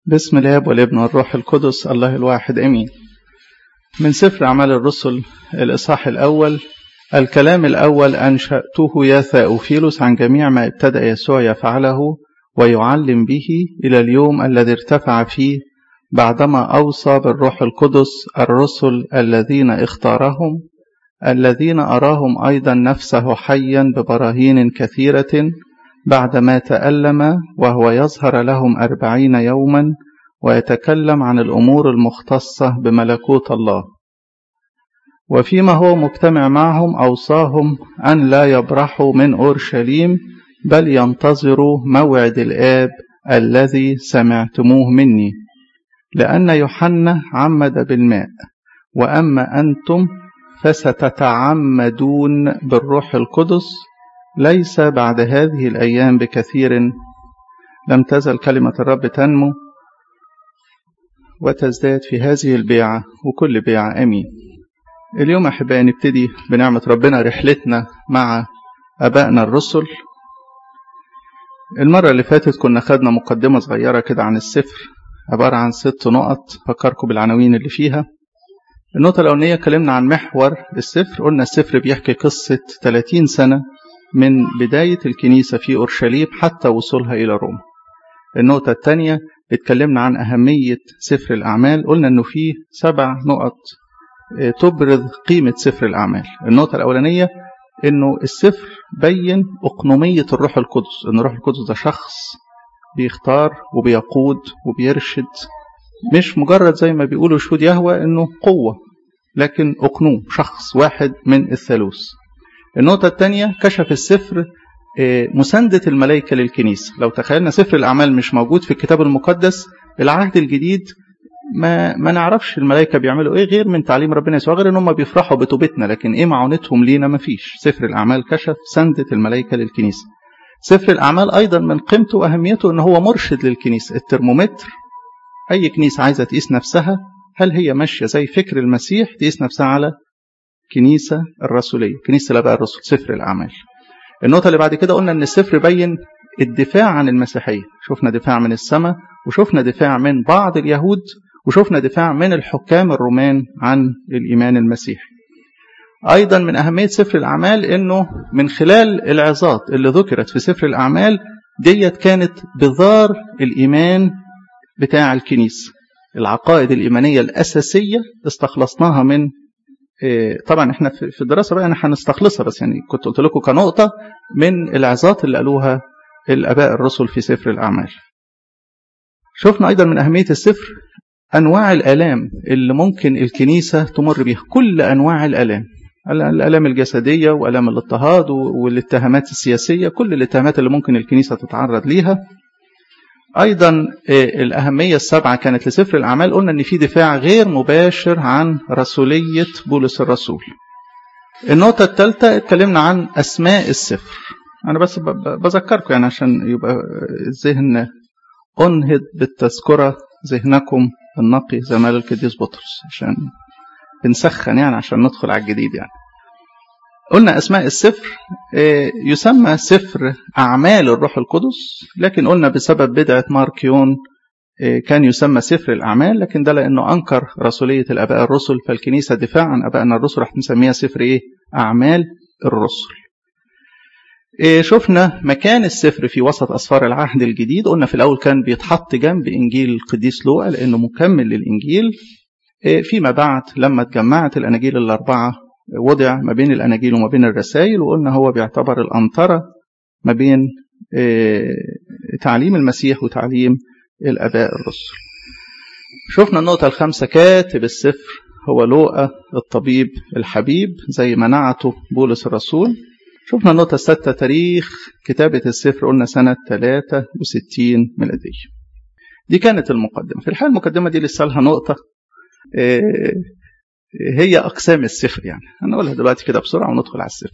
بسم الاب والابن والروح القدس الله الواحد امين من سفر اعمال الرسل الاصحاح الاول الكلام الاول انشاته يا ثاوفيلوس عن جميع ما ابتدا يسوع يفعله ويعلم به الى اليوم الذي ارتفع فيه بعدما اوصى بالروح القدس الرسل الذين اختارهم الذين اراهم ايضا نفسه حيا ببراهين كثيره بعدما تألم وهو يظهر لهم أربعين يوما ويتكلم عن الأمور المختصة بملكوت الله وفيما هو مجتمع معهم أوصاهم أن لا يبرحوا من أورشليم بل ينتظروا موعد الآب الذي سمعتموه مني لأن يوحنا عمد بالماء وأما أنتم فستتعمدون بالروح القدس ليس بعد هذه الأيام بكثير لم تزل كلمة الرب تنمو وتزداد في هذه البيعة وكل بيعة أمين اليوم أحبائي نبتدي بنعمة ربنا رحلتنا مع أبائنا الرسل المرة اللي فاتت كنا خدنا مقدمة صغيرة كده عن السفر عبارة عن ست نقط فكركم بالعناوين اللي فيها النقطة الأولانية اتكلمنا عن محور السفر قلنا السفر بيحكي قصة 30 سنة من بداية الكنيسة في أورشليم حتى وصولها إلى روما النقطة الثانية اتكلمنا عن أهمية سفر الأعمال قلنا أنه فيه سبع نقط تبرز قيمة سفر الأعمال النقطة الأولانية أنه السفر بين أقنومية الروح القدس أن الروح القدس ده شخص بيختار وبيقود وبيرشد مش مجرد زي ما بيقولوا شهود يهوى أنه قوة لكن أقنوم شخص واحد من الثالوث النقطة الثانية كشف السفر مساندة الملائكة للكنيسة لو تخيلنا سفر الأعمال مش موجود في الكتاب المقدس العهد الجديد ما ما نعرفش الملائكة بيعملوا ايه غير من تعليم ربنا يسوع غير ان هم بيفرحوا بتوبتنا لكن ايه معونتهم لينا ما فيش سفر الأعمال كشف سندة الملائكة للكنيسة سفر الأعمال أيضا من قيمته وأهميته ان هو مرشد للكنيسة الترمومتر أي كنيسة عايزة تقيس نفسها هل هي ماشية زي فكر المسيح تقيس نفسها على كنيسة الرسولية كنيسة الآباء الرسل سفر الأعمال النقطة اللي بعد كده قلنا أن السفر بين الدفاع عن المسيحية شفنا دفاع من السماء وشفنا دفاع من بعض اليهود وشفنا دفاع من الحكام الرومان عن الإيمان المسيحي أيضا من أهمية سفر الأعمال أنه من خلال العظات اللي ذكرت في سفر الأعمال ديت كانت بذار الإيمان بتاع الكنيسة العقائد الإيمانية الأساسية استخلصناها من طبعا احنا في الدراسه بقى هنستخلصها بس يعني كنت قلت لكم كنقطه من العظات اللي قالوها الاباء الرسل في سفر الاعمال. شفنا ايضا من اهميه السفر انواع الالام اللي ممكن الكنيسه تمر بيها كل انواع الالام الالام الجسديه والام الاضطهاد والاتهامات السياسيه كل الاتهامات اللي ممكن الكنيسه تتعرض ليها ايضا الاهميه السبعه كانت لسفر الاعمال قلنا ان في دفاع غير مباشر عن رسوليه بولس الرسول النقطه الثالثه اتكلمنا عن اسماء السفر انا بس بذكركم يعني عشان يبقى الذهن انهض بالتذكره ذهنكم النقي زي ما قال القديس بطرس عشان بنسخن يعني عشان ندخل على الجديد يعني قلنا أسماء السفر يسمى سفر أعمال الروح القدس لكن قلنا بسبب بدعة ماركيون كان يسمى سفر الأعمال لكن ده لأنه أنكر رسولية الآباء الرسل فالكنيسة دفاع عن أبائنا الرسل راح نسميها سفر إيه؟ أعمال الرسل شفنا مكان السفر في وسط أسفار العهد الجديد قلنا في الأول كان بيتحط جنب إنجيل القديس لوقا لأنه مكمل للإنجيل فيما بعد لما اتجمعت الأناجيل الأربعة وضع ما بين الأناجيل وما بين الرسائل وقلنا هو بيعتبر الأنطرة ما بين تعليم المسيح وتعليم الآباء الرسل شفنا النقطة الخامسة كاتب السفر هو لوقا الطبيب الحبيب زي ما نعته بولس الرسول شفنا النقطة الستة تاريخ كتابة السفر قلنا سنة 63 ميلادية دي كانت المقدمة في الحال المقدمة دي لسه لها نقطة هي أقسام السفر يعني هنقولها دلوقتي كده بسرعة وندخل على السفر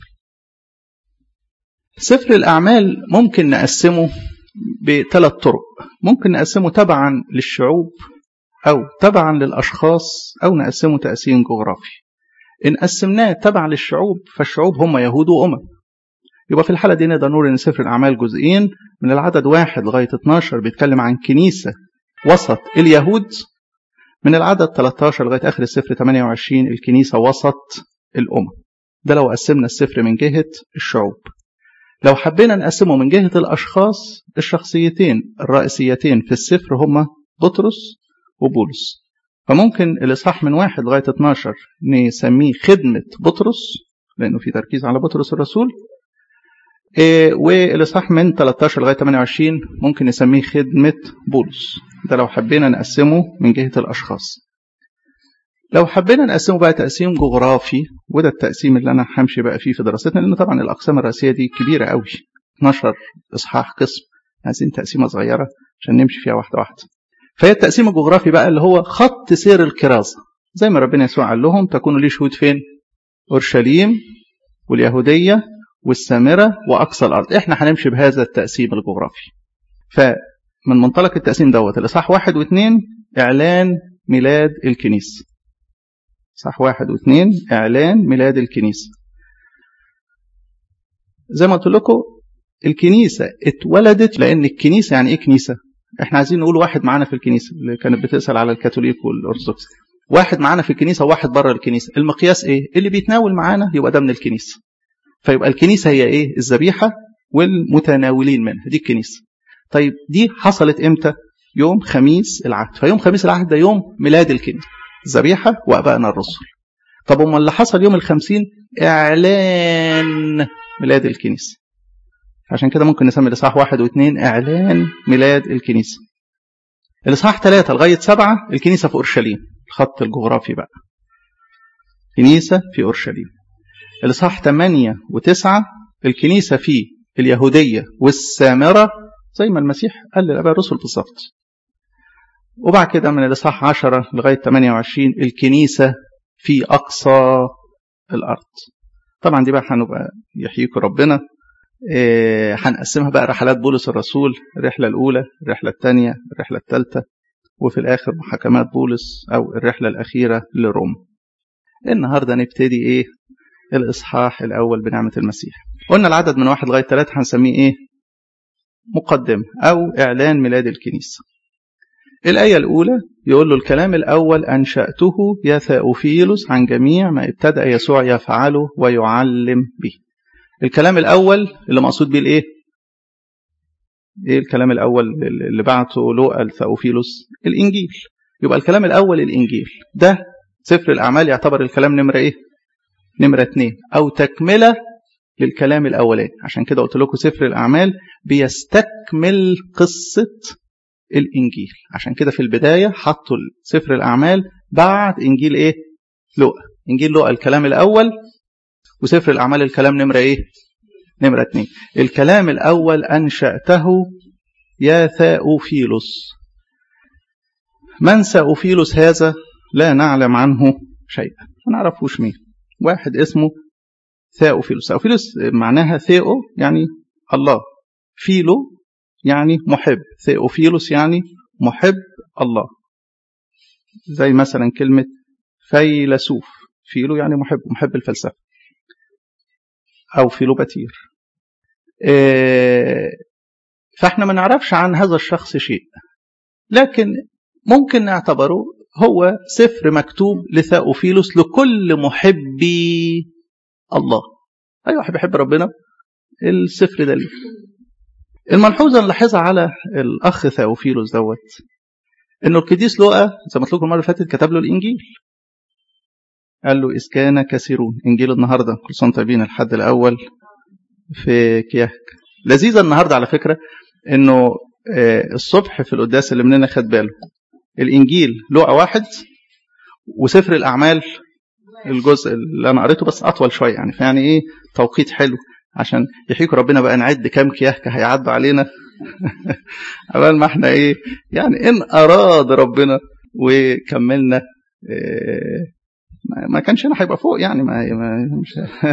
سفر الأعمال ممكن نقسمه بثلاث طرق ممكن نقسمه تبعا للشعوب أو تبعا للأشخاص أو نقسمه تقسيم جغرافي إن قسمناه تبعا للشعوب فالشعوب هم يهود وأمم يبقى في الحالة دي نقدر نقول إن سفر الأعمال جزئين من العدد واحد لغاية 12 بيتكلم عن كنيسة وسط اليهود من العدد 13 لغاية آخر السفر 28 الكنيسة وسط الأمم ده لو قسمنا السفر من جهة الشعوب لو حبينا نقسمه من جهة الأشخاص الشخصيتين الرئيسيتين في السفر هما بطرس وبولس فممكن الإصحاح من واحد لغاية 12 نسميه خدمة بطرس لأنه في تركيز على بطرس الرسول إيه والإصحاح من 13 لغاية 28 ممكن نسميه خدمة بولس ده لو حبينا نقسمه من جهة الأشخاص لو حبينا نقسمه بقى تقسيم جغرافي وده التقسيم اللي أنا همشي بقى فيه في دراستنا لأن طبعا الأقسام الرئيسية دي كبيرة قوي 12 إصحاح قسم عايزين تقسيمة صغيرة عشان نمشي فيها واحدة واحدة فهي التقسيم الجغرافي بقى اللي هو خط سير الكرازة زي ما ربنا يسوع قال لهم تكونوا لي شهود فين أورشليم واليهودية والسامرة وأقصى الأرض إحنا هنمشي بهذا التقسيم الجغرافي فمن منطلق التقسيم دوت الإصحاح واحد واثنين إعلان ميلاد الكنيسة صح واحد واثنين إعلان ميلاد الكنيسة زي ما قلت لكم الكنيسة اتولدت لأن الكنيسة يعني إيه كنيسة؟ إحنا عايزين نقول واحد معانا في الكنيسة اللي كانت بتسأل على الكاثوليك والأرثوذكس واحد معانا في الكنيسة وواحد بره الكنيسة المقياس إيه؟ اللي بيتناول معانا يبقى ده من الكنيسة فيبقى الكنيسة هي إيه؟ الذبيحة والمتناولين منها دي الكنيسة طيب دي حصلت إمتى؟ يوم خميس العهد فيوم خميس العهد ده يوم ميلاد الكنيسة الذبيحة وأبائنا الرسل طب أما اللي حصل يوم الخمسين إعلان ميلاد الكنيسة عشان كده ممكن نسمي الإصحاح واحد واثنين إعلان ميلاد الكنيسة الإصحاح ثلاثة لغاية سبعة الكنيسة في أورشليم الخط الجغرافي بقى كنيسة في أورشليم الإصحاح ثمانية وتسعة الكنيسة في اليهودية والسامرة زي ما المسيح قال للآباء الرسل بالظبط وبعد كده من الإصحاح 10 لغاية 28 الكنيسة في أقصى الأرض طبعا دي بقى هنبقى يحييكم ربنا إيه هنقسمها بقى رحلات بولس الرسول الرحلة الأولى الرحلة الثانية الرحلة الثالثة وفي الآخر محاكمات بولس أو الرحلة الأخيرة لروما النهاردة نبتدي إيه الإصحاح الأول بنعمة المسيح قلنا العدد من واحد لغاية ثلاثة هنسميه إيه مقدمة أو إعلان ميلاد الكنيسة الآية الأولى يقول له الكلام الأول أنشأته يا ثاؤفيلوس عن جميع ما ابتدأ يسوع يفعله ويعلم به الكلام الأول اللي مقصود بيه الإيه؟ إيه الكلام الأول اللي بعته لوقا لثاؤفيلوس؟ الإنجيل يبقى الكلام الأول الإنجيل ده سفر الأعمال يعتبر الكلام نمرة إيه؟ نمرة اتنين أو تكملة للكلام الأولاني عشان كده قلت لكم سفر الأعمال بيستكمل قصة الإنجيل عشان كده في البداية حطوا سفر الأعمال بعد إنجيل إيه؟ لوقا إنجيل لوقا الكلام الأول وسفر الأعمال الكلام نمرة إيه؟ نمرة اتنين الكلام الأول أنشأته يا ثاؤفيلوس من ثاؤفيلوس هذا لا نعلم عنه شيئا ما نعرفوش مين واحد اسمه ثاؤفيلوس ثاؤفيلوس معناها ثيو يعني الله فيلو يعني محب ثيوفيلوس يعني محب الله زي مثلا كلمة فيلسوف فيلو يعني محب محب الفلسفة أو فيلوباتير فاحنا ما نعرفش عن هذا الشخص شيء لكن ممكن نعتبره هو سفر مكتوب لثاؤفيلوس لكل محبي الله أي واحد بيحب ربنا السفر ده ليه الملحوظة اللي لاحظها على الأخ ثاوفيلوس دوت إنه القديس لوقا زي ما قلت لكم المرة اللي فاتت كتب له الإنجيل قال له إذ كان كثيرون إنجيل النهاردة كل سنة طيبين الحد الأول في كياك لذيذة النهاردة على فكرة إنه الصبح في القداس اللي مننا خد باله الإنجيل لوقا واحد وسفر الأعمال الجزء اللي أنا قريته بس أطول شوية يعني فيعني إيه توقيت حلو عشان يحييكوا ربنا بقى نعد كام كياكة هيعدوا علينا قبل ما احنا ايه يعني ان اراد ربنا وكملنا إيه ما كانش هنا هيبقى فوق يعني ما, ما مش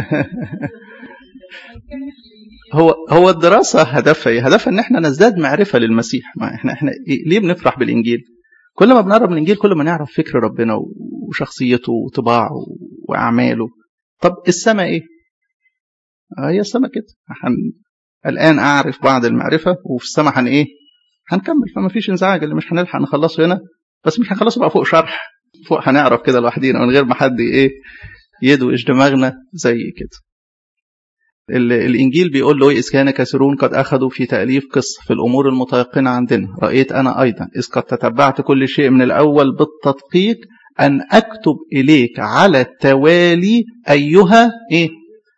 هو هو الدراسة هدفها ايه؟ هدفها ان احنا نزداد معرفة للمسيح ما احنا احنا إيه ليه بنفرح بالانجيل؟ كل ما بنقرب من الانجيل كل ما نعرف فكر ربنا وشخصيته وطباعه واعماله طب السماء ايه؟ هي السماء كده حن... الآن أعرف بعض المعرفة وفي السماء هن إيه هنكمل فما فيش انزعاج اللي مش هنلحق نخلصه هنا بس مش هنخلصه بقى فوق شرح فوق هنعرف كده لوحدينا من غير ما حد ايه يدوش دماغنا زي كده الإنجيل بيقول له إذ كان كثيرون قد أخذوا في تأليف قصة في الأمور المتيقنة عندنا رأيت أنا أيضا إذ قد تتبعت كل شيء من الأول بالتدقيق أن أكتب إليك على التوالي أيها إيه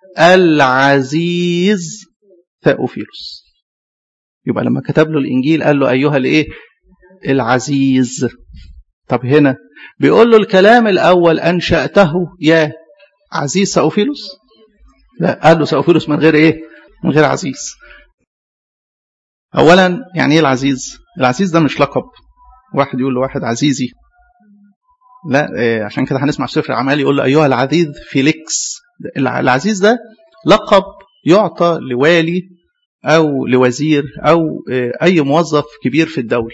العزيز ثاوفيلوس يبقى لما كتب له الإنجيل قال له أيها الإيه العزيز طب هنا بيقول له الكلام الأول أنشأته يا عزيز ثاوفيلوس لا قال له سأوفيلوس من غير ايه من غير عزيز اولا يعني ايه العزيز العزيز ده مش لقب واحد يقول لواحد عزيزي لا إيه عشان كده هنسمع في سفر اعمال يقول له ايها العزيز فيليكس العزيز ده لقب يعطى لوالي او لوزير او إيه اي موظف كبير في الدوله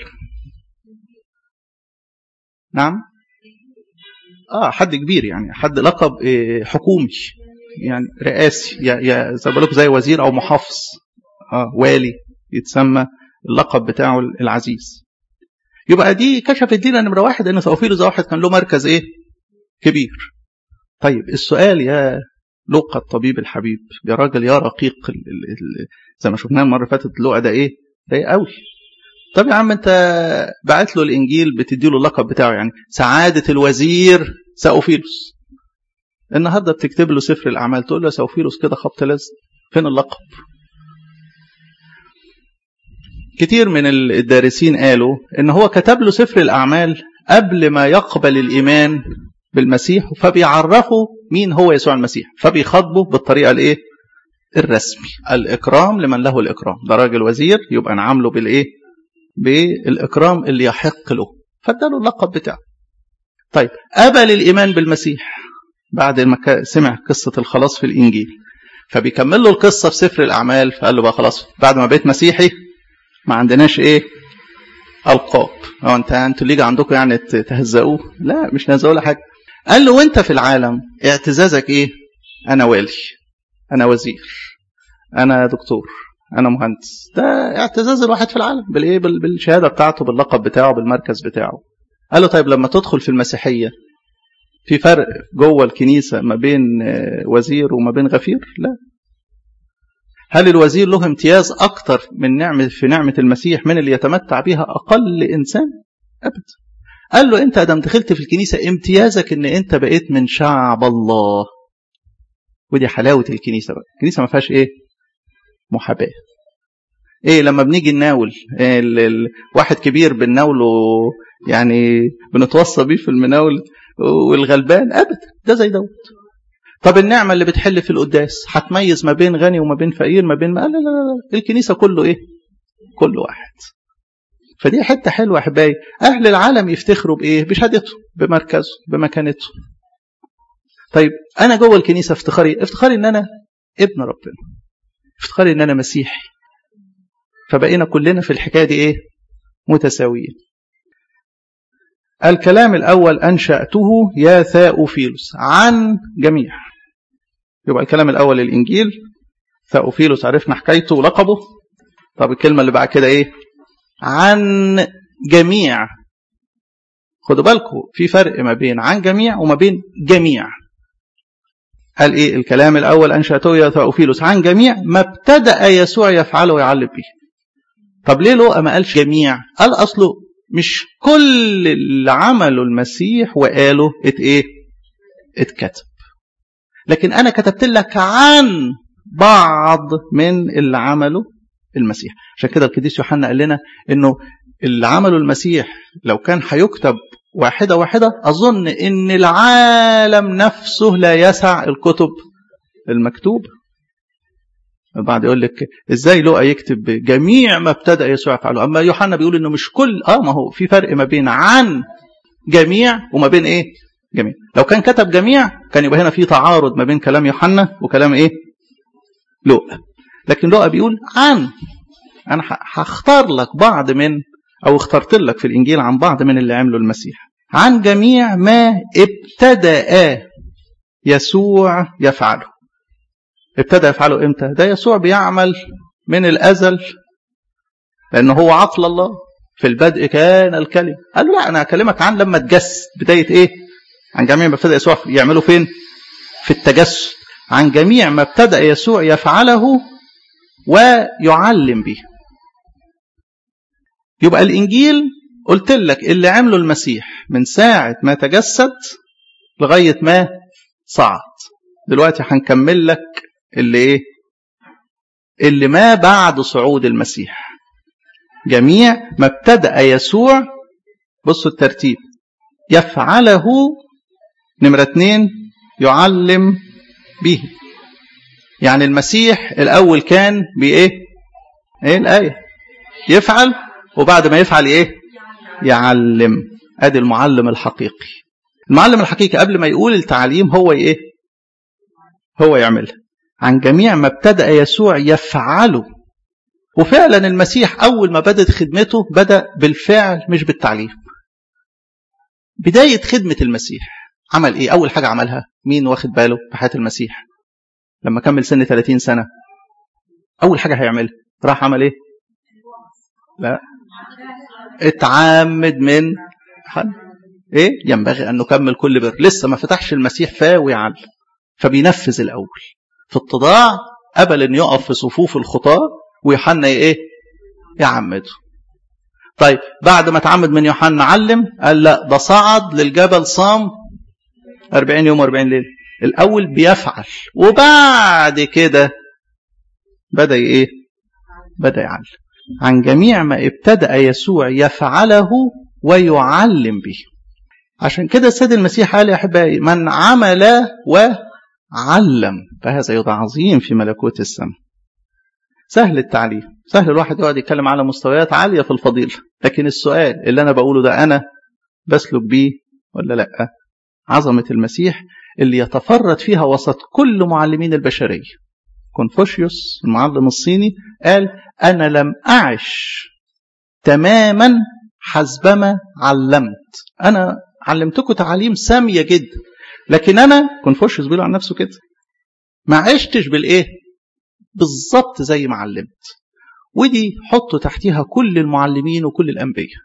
نعم اه حد كبير يعني حد لقب إيه حكومي يعني رئاسي يا يا زي ما زي وزير او محافظ اه والي يتسمى اللقب بتاعه العزيز يبقى دي كشفت لنا نمره واحد ان ثوفيلوس ده واحد كان له مركز ايه كبير طيب السؤال يا لوقا الطبيب الحبيب يا راجل يا رقيق ال ال ال زي ما شفناه المره اللي فاتت لوقا ده ايه ده قوي طب يا عم انت بعت له الانجيل بتدي له اللقب بتاعه يعني سعاده الوزير ساوفيلوس النهارده بتكتب له سفر الاعمال تقول له سوفيروس كده خبط لزق فين اللقب كتير من الدارسين قالوا ان هو كتب له سفر الاعمال قبل ما يقبل الايمان بالمسيح فبيعرفه مين هو يسوع المسيح فبيخاطبه بالطريقه الايه الرسمي الاكرام لمن له الاكرام ده راجل وزير يبقى نعامله بالايه بالاكرام اللي يحق له فاداله اللقب بتاعه طيب قبل الايمان بالمسيح بعد ما سمع قصة الخلاص في الإنجيل فبيكمل له القصة في سفر الأعمال فقال له بقى خلاص بعد ما بقيت مسيحي ما عندناش إيه ألقاب أو أنت أنتوا اللي عندكم يعني تهزقوه لا مش نهزقوه ولا حاجة قال له وأنت في العالم اعتزازك إيه أنا والي أنا وزير أنا دكتور أنا مهندس ده اعتزاز الواحد في العالم بالإيه بالشهادة بتاعته باللقب بتاعه بالمركز بتاعه قال له طيب لما تدخل في المسيحية في فرق جوه الكنيسة ما بين وزير وما بين غفير لا هل الوزير له امتياز أكتر من نعمة في نعمة المسيح من اللي يتمتع بها أقل إنسان أبدا قال له أنت أدم دخلت في الكنيسة امتيازك أن أنت بقيت من شعب الله ودي حلاوة الكنيسة بقى الكنيسة ما فيهاش إيه محاباة ايه لما بنيجي نناول إيه الواحد كبير بنناوله يعني بنتوصى بيه في المناول والغلبان ابدا ده زي دوت طب النعمة اللي بتحل في القداس هتميز ما بين غني وما بين فقير ما بين ما لا لا لا الكنيسة كله ايه كل واحد فدي حتة حلوة احبائي اهل العالم يفتخروا بايه بشهادته بمركزه بمكانته طيب انا جوه الكنيسة افتخاري افتخاري ان انا ابن ربنا افتخاري ان انا مسيحي فبقينا كلنا في الحكاية دي ايه متساويين الكلام الأول أنشأته يا ثاؤفيلوس عن جميع يبقى الكلام الأول الإنجيل ثاؤفيلوس عرفنا حكايته ولقبه طب الكلمة اللي بعد كده إيه عن جميع خدوا بالكم في فرق ما بين عن جميع وما بين جميع قال إيه الكلام الأول أنشأته يا ثاؤفيلوس عن جميع ما ابتدأ يسوع يفعله ويعلم به طب ليه لو ما قالش جميع قال أصله مش كل اللي عمله المسيح وقاله ات ايه اتكتب لكن انا كتبت لك عن بعض من اللي عمله المسيح عشان كده القديس يوحنا قال لنا انه اللي عمله المسيح لو كان هيكتب واحدة واحدة أظن إن العالم نفسه لا يسع الكتب المكتوبة بعد يقول لك ازاي لقى يكتب جميع ما ابتدأ يسوع يفعله اما يوحنا بيقول انه مش كل اه ما هو في فرق ما بين عن جميع وما بين ايه جميع لو كان كتب جميع كان يبقى هنا في تعارض ما بين كلام يوحنا وكلام ايه لقى لكن لقى بيقول عن انا هختار لك بعض من او اخترت لك في الانجيل عن بعض من اللي عمله المسيح عن جميع ما ابتدأ يسوع يفعله ابتدى يفعله امتى ده يسوع بيعمل من الازل لانه هو عقل الله في البدء كان الكلمة قال له لا أنا هكلمك عن لما تجسد بداية إيه عن جميع ما ابتدأ يسوع يعملوا فين في التجسد عن جميع ما ابتدأ يسوع يفعله ويعلم به يبقى الإنجيل قلت لك اللي عمله المسيح من ساعة ما تجسد لغاية ما صعد دلوقتي هنكمل لك اللي ايه اللي ما بعد صعود المسيح جميع ما ابتدأ يسوع بصوا الترتيب يفعله نمرة اتنين يعلم به يعني المسيح الأول كان بإيه إيه الآية يفعل وبعد ما يفعل إيه يعلم أدي المعلم الحقيقي المعلم الحقيقي قبل ما يقول التعليم هو إيه هو يعملها عن جميع ما ابتدأ يسوع يفعله وفعلا المسيح أول ما بدأت خدمته بدأ بالفعل مش بالتعليم بداية خدمة المسيح عمل إيه أول حاجة عملها مين واخد باله في حياة المسيح لما كمل سن 30 سنة أول حاجة هيعملها راح عمل إيه لا اتعمد من حد ايه ينبغي ان نكمل كل بر لسه ما فتحش المسيح فاه ويعلم فبينفذ الاول في اتضاع قبل ان يقف في صفوف الخطاه ويوحنا ايه يعمده طيب بعد ما اتعمد من يوحنا علم قال لا ده صعد للجبل صام 40 يوم و40 ليله الاول بيفعل وبعد كده بدا ايه بدا يعلم عن جميع ما ابتدأ يسوع يفعله ويعلم به عشان كده السيد المسيح قال يا أحبائي من عمل وعلم فهذا يوضع عظيم في ملكوت السماء سهل التعليم سهل الواحد يقعد يتكلم على مستويات عالية في الفضيلة لكن السؤال اللي أنا بقوله ده أنا بسلك بيه ولا لأ عظمة المسيح اللي يتفرد فيها وسط كل معلمين البشرية كونفوشيوس المعلم الصيني قال أنا لم أعش تماما حسبما علمت أنا علمتكم تعاليم سامية جدا لكن أنا كونفوشيوس بيقول عن نفسه كده ما عشتش بالإيه بالظبط زي ما علمت ودي حطوا تحتيها كل المعلمين وكل الأنبياء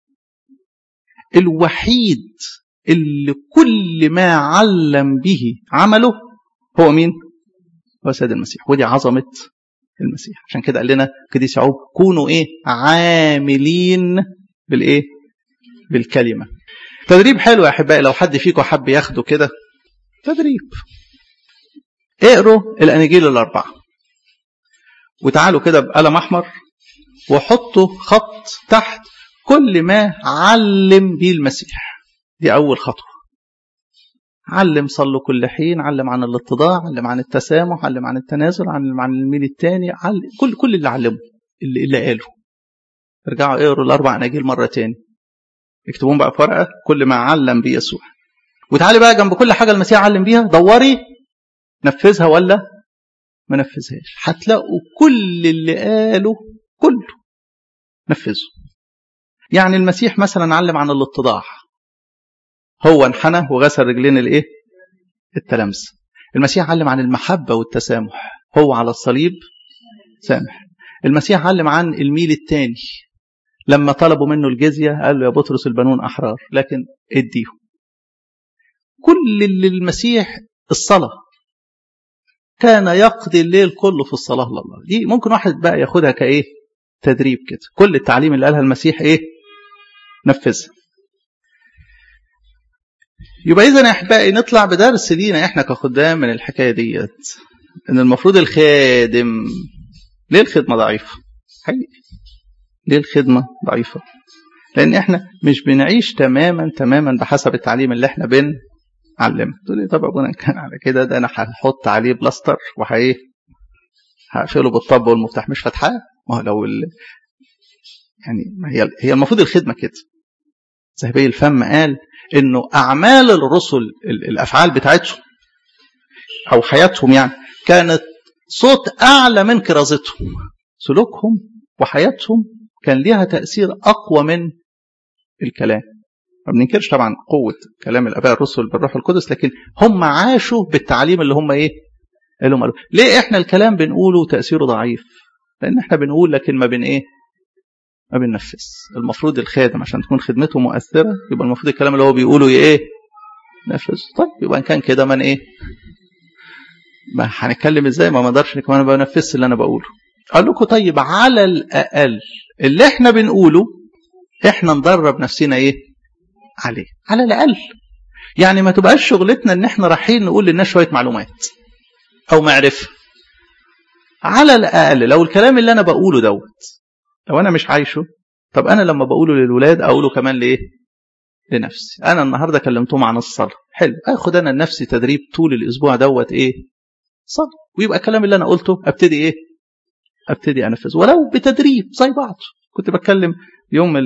الوحيد اللي كل ما علم به عمله هو مين هو سيد المسيح ودي عظمة المسيح عشان كده قال لنا قديس يعقوب كونوا ايه عاملين بالايه بالكلمة تدريب حلو يا احبائي لو حد فيكم حب ياخده كده تدريب اقروا الاناجيل الاربعه وتعالوا كده بقلم احمر وحطوا خط تحت كل ما علم به المسيح دي اول خطوه علم صلوا كل حين علم عن الاتضاع علم عن التسامح علم عن التنازل علم عن الميل الثاني علم كل كل اللي علمه اللي, اللي قاله ارجعوا اقروا الاربع اناجيل مره تاني اكتبوهم بقى في ورقه كل ما علم بيه يسوع وتعالي بقى جنب كل حاجه المسيح علم بيها دوري نفذها ولا ما نفذهاش هتلاقوا كل اللي قاله كله نفذه يعني المسيح مثلا علم عن الاتضاع هو انحنى وغسل رجلين الايه التلامس المسيح علم عن المحبه والتسامح هو على الصليب سامح المسيح علم عن الميل الثاني لما طلبوا منه الجزيه قال له يا بطرس البنون احرار لكن اديهم كل اللي المسيح الصلاه كان يقضي الليل كله في الصلاه لله دي ممكن واحد بقى ياخدها كايه تدريب كده كل التعليم اللي قالها المسيح ايه نفذها يبقى اذا يا احبائي نطلع بدرس لينا احنا كخدام من الحكايه ديت ان المفروض الخادم ليه الخدمه ضعيفه حقيقي ليه الخدمه ضعيفه لان احنا مش بنعيش تماما تماما بحسب التعليم اللي احنا بنعلمه تقول لي طب ابونا كان على كده ده انا هحط عليه بلاستر وهايه هقفله بالطب والمفتاح مش فاتحاه ما هو لو ال... يعني ما هي هي المفروض الخدمه كده ذهبي الفم قال انه اعمال الرسل الافعال بتاعتهم او حياتهم يعني كانت صوت اعلى من كرازتهم سلوكهم وحياتهم كان ليها تاثير اقوى من الكلام ما بننكرش طبعا قوه كلام الاباء الرسل بالروح القدس لكن هم عاشوا بالتعليم اللي هم ايه اللي هم قالوا ليه احنا الكلام بنقوله تاثيره ضعيف لان احنا بنقول لكن ما بين ايه ما بننفذ المفروض الخادم عشان تكون خدمته مؤثرة يبقى المفروض الكلام اللي هو بيقوله ايه نفذ طيب يبقى ان كان كده من ايه ما هنتكلم ازاي ما مقدرش كمان ما بنفذش اللي انا بقوله قال لكم طيب على الاقل اللي احنا بنقوله احنا ندرب نفسنا ايه عليه على الاقل يعني ما تبقاش شغلتنا ان احنا رايحين نقول للناس شويه معلومات او معرفه على الاقل لو الكلام اللي انا بقوله دوت لو انا مش عايشه طب انا لما بقوله للولاد اقوله كمان لايه لنفسي انا النهارده كلمتهم عن الصلاه حلو اخد انا لنفسي تدريب طول الاسبوع دوت ايه صلاه ويبقى الكلام اللي انا قلته ابتدي ايه ابتدي انفذ ولو بتدريب زي بعض كنت بتكلم يوم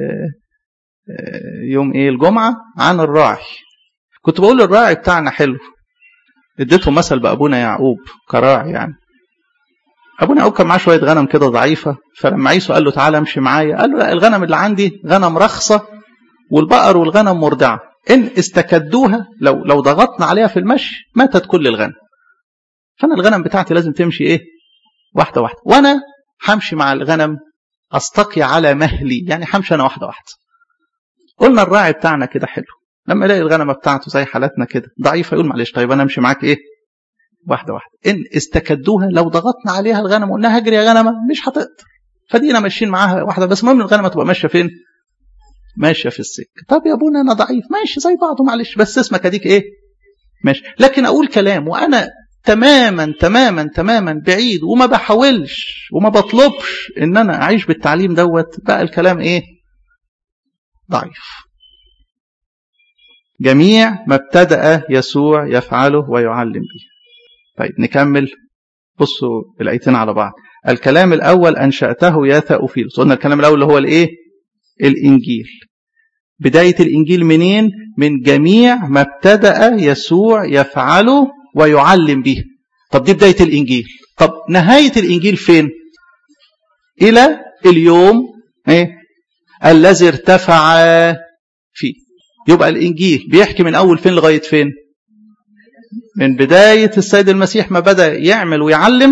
يوم ايه الجمعه عن الراعي كنت بقول الراعي بتاعنا حلو اديتهم مثل بابونا يعقوب كراعي يعني ابونا يعقوب كان معاه شويه غنم كده ضعيفه فلما عيسو قال له تعالى امشي معايا قال له لا الغنم اللي عندي غنم رخصه والبقر والغنم مرضعه ان استكدوها لو لو ضغطنا عليها في المشي ماتت كل الغنم فانا الغنم بتاعتي لازم تمشي ايه واحده واحده وانا همشي مع الغنم استقي على مهلي يعني همشي انا واحده واحده قلنا الراعي بتاعنا كده حلو لما يلاقي الغنمه بتاعته زي حالتنا كده ضعيفه يقول معلش طيب انا امشي معاك ايه واحده واحده ان استكدوها لو ضغطنا عليها الغنم وقلنا هجري يا غنمه مش هتقدر فدينا ماشيين معاها واحده بس المهم الغنمه تبقى ماشيه فين ماشيه في السكه طب يا ابونا انا ضعيف ماشي زي بعضه معلش بس اسمك اديك ايه ماشي لكن اقول كلام وانا تماما تماما تماما بعيد وما بحاولش وما بطلبش ان انا اعيش بالتعليم دوت بقى الكلام ايه ضعيف جميع ما ابتدأ يسوع يفعله ويعلم به طيب نكمل بصوا الايتين على بعض الكلام الاول انشاته يا ثاوفيلوس قلنا الكلام الاول اللي هو الايه الانجيل بدايه الانجيل منين من جميع ما ابتدا يسوع يفعله ويعلم به طب دي بدايه الانجيل طب نهايه الانجيل فين الى اليوم ايه الذي ارتفع فيه يبقى الانجيل بيحكي من اول فين لغايه فين من بداية السيد المسيح ما بدأ يعمل ويعلم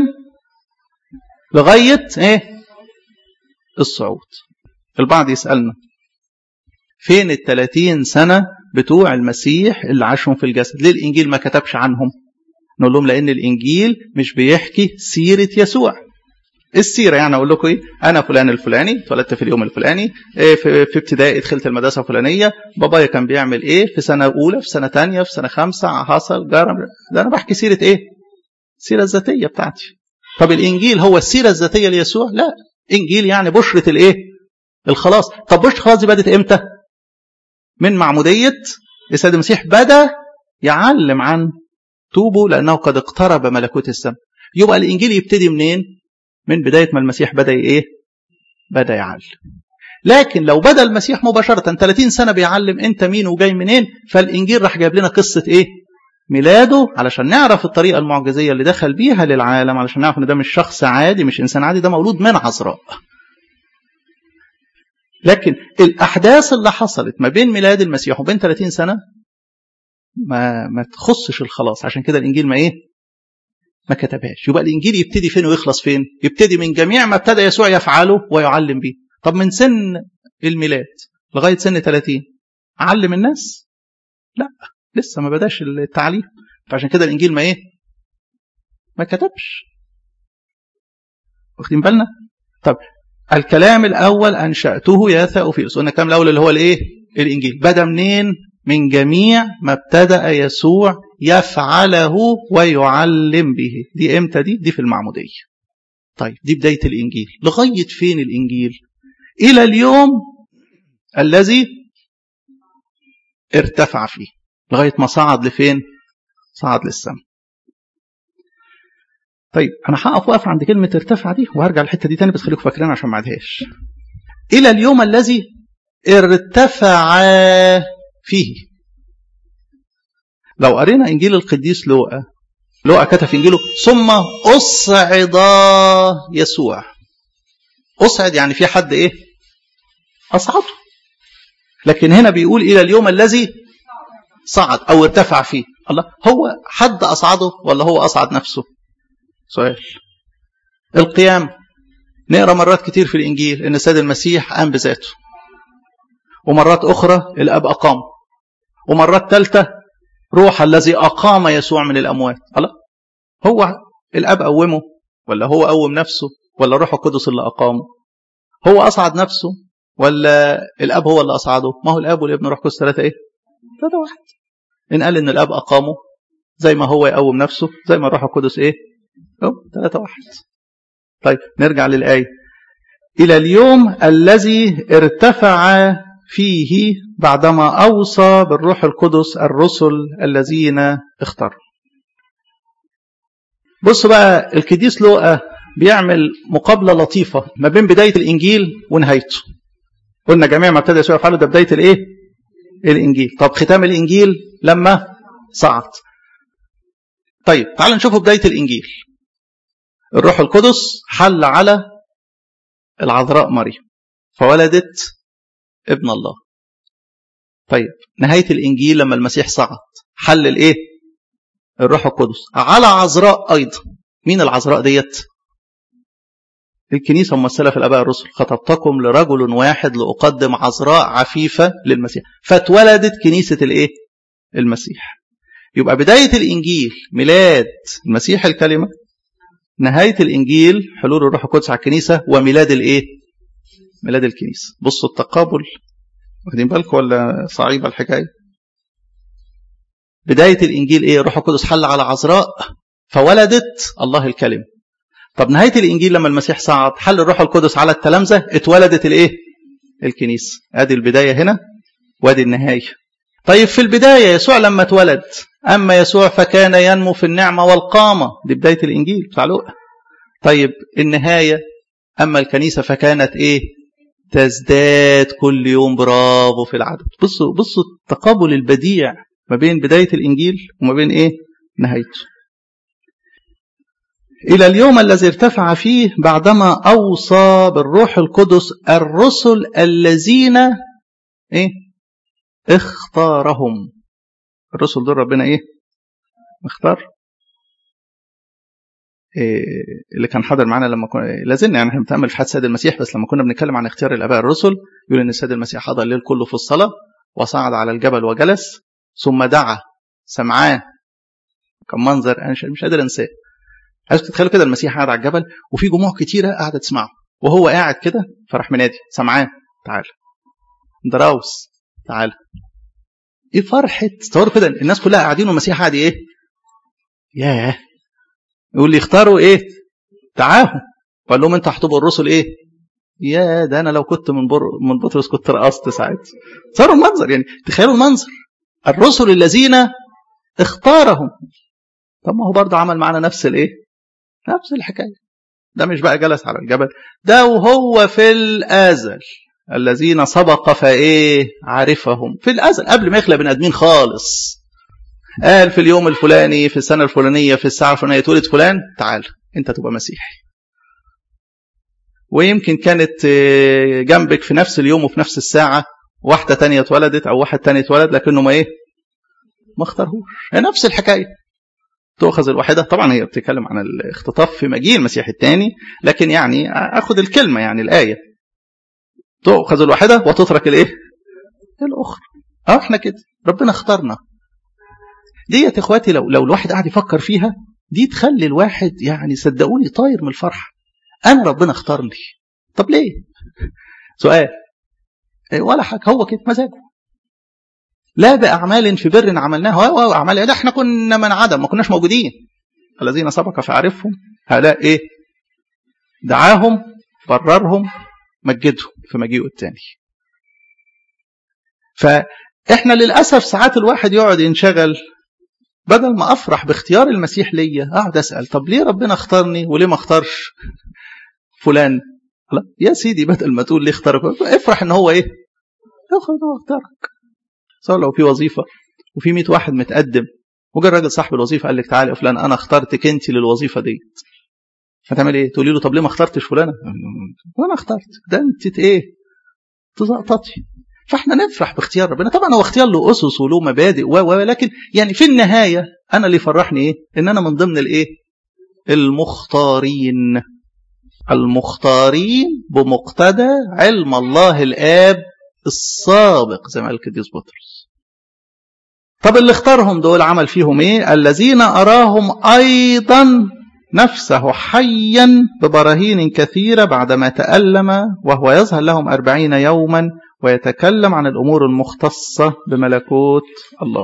لغاية ايه الصعود البعض يسألنا فين الثلاثين سنة بتوع المسيح اللي عاشهم في الجسد ليه الإنجيل ما كتبش عنهم نقول لهم لأن الإنجيل مش بيحكي سيرة يسوع السيرة يعني أقول لكم إيه أنا فلان الفلاني اتولدت في اليوم الفلاني إيه في, في ابتدائي دخلت المدرسة الفلانية بابايا كان بيعمل إيه في سنة أولى في سنة تانية في سنة خمسة حصل جرم ده أنا بحكي سيرة إيه السيرة الذاتية بتاعتي طب الإنجيل هو السيرة الذاتية ليسوع لا إنجيل يعني بشرة الإيه الخلاص طب بشرة الخلاص دي بدت إمتى من معمودية السيد المسيح بدأ يعلم عن توبوا لأنه قد اقترب ملكوت السماء يبقى الإنجيل يبتدي منين من بداية ما المسيح بدأ إيه بدأ يعلم لكن لو بدأ المسيح مباشرة 30 سنة بيعلم أنت مين وجاي منين فالإنجيل راح جايب لنا قصة إيه ميلاده علشان نعرف الطريقة المعجزية اللي دخل بيها للعالم علشان نعرف إن ده مش شخص عادي مش إنسان عادي ده مولود من عذراء لكن الأحداث اللي حصلت ما بين ميلاد المسيح وبين 30 سنة ما ما تخصش الخلاص عشان كده الإنجيل ما إيه ما كتبهاش يبقى الإنجيل يبتدي فين ويخلص فين يبتدي من جميع ما ابتدى يسوع يفعله ويعلم به طب من سن الميلاد لغاية سن 30 علم الناس لا لسه ما بداش التعليم فعشان كده الإنجيل ما إيه ما كتبش واخدين بالنا طب الكلام الأول أنشأته يا ثاوفيلوس قلنا الكلام الأول اللي هو الإيه الإنجيل بدأ منين من جميع ما ابتدأ يسوع يفعله ويعلم به دي امتى دي دي في المعمودية طيب دي بداية الإنجيل لغاية فين الإنجيل إلى اليوم الذي ارتفع فيه لغاية ما صعد لفين صعد للسماء طيب أنا هقف واقف عند كلمة ارتفع دي وهرجع الحتة دي تاني بس خليكم فاكرين عشان ما عدهاش إلى اليوم الذي ارتفع فيه لو قرينا إنجيل القديس لوقا لوقا كتب في إنجيله ثم أصعد يسوع أصعد يعني في حد إيه أصعده لكن هنا بيقول إلى اليوم الذي صعد أو ارتفع فيه الله هو حد أصعده ولا هو أصعد نفسه سؤال القيام نقرا مرات كتير في الانجيل ان السيد المسيح قام بذاته ومرات اخرى الاب اقام ومرات ثالثه روح الذي اقام يسوع من الاموات الله هو الاب قومه ولا هو قوم نفسه ولا الروح القدس اللي اقامه هو اصعد نفسه ولا الاب هو اللي اصعده ما هو الاب والابن والروح القدس ثلاثه ايه ثلاثه واحد ان قال ان الاب اقامه زي ما هو يقوم نفسه زي ما الروح القدس ايه ثلاثه واحد طيب نرجع للايه الى اليوم الذي ارتفع فيه بعدما اوصى بالروح القدس الرسل الذين اختاروا بصوا بقى القديس لوقا بيعمل مقابله لطيفه ما بين بدايه الانجيل ونهايته قلنا جميع ما ابتدى يسوع يفعله ده بدايه الايه الانجيل طب ختام الانجيل لما صعد طيب تعال نشوف بدايه الانجيل الروح القدس حل على العذراء مريم فولدت ابن الله طيب نهايه الانجيل لما المسيح صعد حل الايه الروح القدس على عذراء ايضا مين العذراء ديت الكنيسه ممثله في الاباء الرسل خطبتكم لرجل واحد لاقدم عذراء عفيفه للمسيح فاتولدت كنيسه الايه المسيح يبقى بدايه الانجيل ميلاد المسيح الكلمه نهايه الانجيل حلول الروح القدس على الكنيسه وميلاد الايه ميلاد الكنيسه بصوا التقابل واخدين بالكم ولا صعيبه الحكايه بدايه الانجيل ايه الروح القدس حل على عذراء فولدت الله الكلمه طب نهايه الانجيل لما المسيح صعد حل الروح القدس على التلامذه اتولدت الايه الكنيسه ادي البدايه هنا وادي النهايه طيب في البدايه يسوع لما اتولد اما يسوع فكان ينمو في النعمه والقامه دي بدايه الانجيل بتاع لوقا طيب النهايه اما الكنيسه فكانت ايه تزداد كل يوم برافو في العدد بصوا بصوا التقابل البديع ما بين بدايه الانجيل وما بين ايه نهايته إلى اليوم الذي ارتفع فيه بعدما أوصى بالروح القدس الرسل الذين إيه؟ اختارهم الرسل دول ربنا إيه؟ اختار إيه اللي كان حاضر معانا لما كنا لازلنا يعني احنا بنتامل في حد سيد المسيح بس لما كنا بنتكلم عن اختيار الاباء الرسل يقول ان السيد المسيح حضر الليل كله في الصلاه وصعد على الجبل وجلس ثم دعا سمعاه كان منظر انا مش قادر انساه عايز تتخيلوا كده المسيح قاعد على الجبل وفي جموع كتيره قاعده تسمعه وهو قاعد كده فراح منادي سمعان تعال دراوس تعال ايه فرحه تصوروا كده الناس كلها قاعدين والمسيح قاعد ايه ياه يقول لي اختاروا ايه تعاهم وقال لهم انتوا هتبقوا الرسل ايه يا ده انا لو كنت من بر... من بطرس كنت رقصت ساعتها تصوروا المنظر يعني تخيلوا المنظر الرسل الذين اختارهم طب ما هو برضه عمل معانا نفس الايه نفس الحكاية ده مش بقى جلس على الجبل ده وهو في الأزل الذين سبق فإيه عرفهم في الأزل قبل ما يخلق بني آدمين خالص قال في اليوم الفلاني في السنة الفلانية في الساعة الفلانية تولد فلان تعال أنت تبقى مسيحي ويمكن كانت جنبك في نفس اليوم وفي نفس الساعة واحدة تانية اتولدت أو واحد تاني اتولد لكنه ما إيه ما اختارهوش هي نفس الحكاية تؤخذ الواحدة طبعا هي بتتكلم عن الاختطاف في مجيء المسيح الثاني لكن يعني أخذ الكلمة يعني الآية تؤخذ الواحدة وتترك الإيه الأخرى أه إحنا كده ربنا اختارنا ديت إخواتي لو لو الواحد قاعد يفكر فيها دي تخلي الواحد يعني صدقوني طاير من الفرحة أنا ربنا اختارني طب ليه سؤال ولا حاجة هو كده مزاجه لا بأعمال في بر عملناها وأعمال ده احنا كنا من عدم ما كناش موجودين الذين سبق فعرفهم هؤلاء ايه دعاهم بررهم مجدهم في مجيئه الثاني فاحنا للأسف ساعات الواحد يقعد ينشغل بدل ما أفرح باختيار المسيح ليا أقعد أسأل طب ليه ربنا اختارني وليه ما اختارش فلان لا يا سيدي بدل ما تقول ليه اختارك افرح ان هو ايه هو اختارك صار لو في وظيفه وفي 100 واحد متقدم وجا الراجل صاحب الوظيفه قال لك تعالى يا فلان انا اخترتك انت للوظيفه دي هتعمل ايه تقولي له طب ليه ما اخترتش فلانه وانا اخترت ده انت ايه تزقططي فاحنا نفرح باختيار ربنا طبعا هو اختيار له اسس وله مبادئ ولكن يعني في النهايه انا اللي يفرحني ايه ان انا من ضمن الايه المختارين المختارين بمقتضى علم الله الآب السابق زي ما قال القديس بطرس طب اللي اختارهم دول عمل فيهم ايه الذين أراهم أيضا نفسه حيا ببراهين كثيرة بعدما تألم وهو يظهر لهم أربعين يوما ويتكلم عن الأمور المختصة بملكوت الله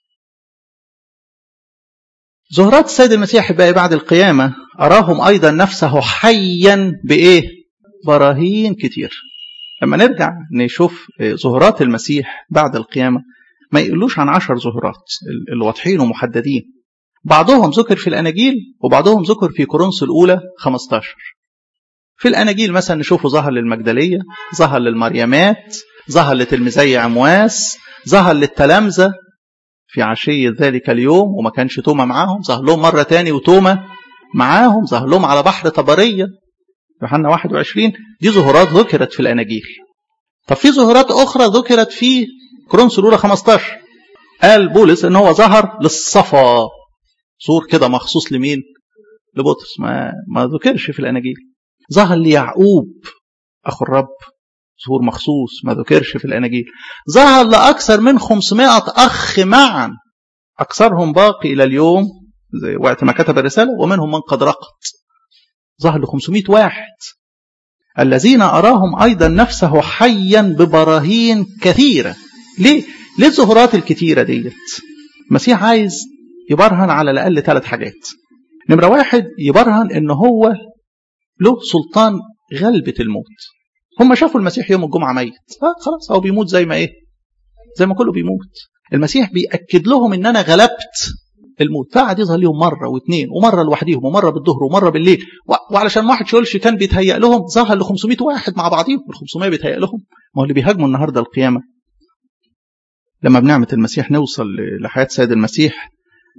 زهرات السيد المسيح بقى بعد القيامة أراهم أيضا نفسه حيا بإيه براهين كتير لما نرجع نشوف زهرات المسيح بعد القيامة ما يقولوش عن عشر زهرات الواضحين ومحددين بعضهم ذكر في الأناجيل وبعضهم ذكر في كورنثوس الأولى 15 في الأناجيل مثلا نشوفه ظهر للمجدلية ظهر للمريمات ظهر لتلميذي عمواس ظهر للتلامذة في عشية ذلك اليوم وما كانش توما معاهم ظهر لهم مرة تاني وتوما معاهم ظهر لهم على بحر طبرية يوحنا 21 دي ظهورات ذكرت في الأناجيل طب في ظهورات أخرى ذكرت في كورنثوس الأولى 15 قال بولس إن هو ظهر للصفا صور كده مخصوص لمين؟ لبطرس ما ما ذكرش في الأناجيل ظهر ليعقوب أخو الرب ظهور مخصوص ما ذكرش في الأناجيل ظهر لأكثر من 500 أخ معا أكثرهم باقي إلى اليوم زي وقت ما كتب الرسالة ومنهم من قد رقد ظهر ل 500 واحد الذين أراهم أيضا نفسه حيا ببراهين كثيرة ليه؟ ليه الظهورات الكثيرة ديت؟ المسيح عايز يبرهن على الأقل ثلاث حاجات نمرة واحد يبرهن إن هو له سلطان غلبة الموت هم شافوا المسيح يوم الجمعة ميت آه خلاص هو بيموت زي ما إيه زي ما كله بيموت المسيح بيأكد لهم إن أنا غلبت الموت فقعد يظهر لهم مرة واثنين ومرة لوحديهم ومرة بالظهر ومرة بالليل وعلشان ما واحد يقولش كان بيتهيأ لهم ظهر ل 500 واحد مع بعضيهم ال 500 بيتهيأ لهم ما هو اللي بيهاجموا النهارده القيامة لما بنعمة المسيح نوصل لحياة سيد المسيح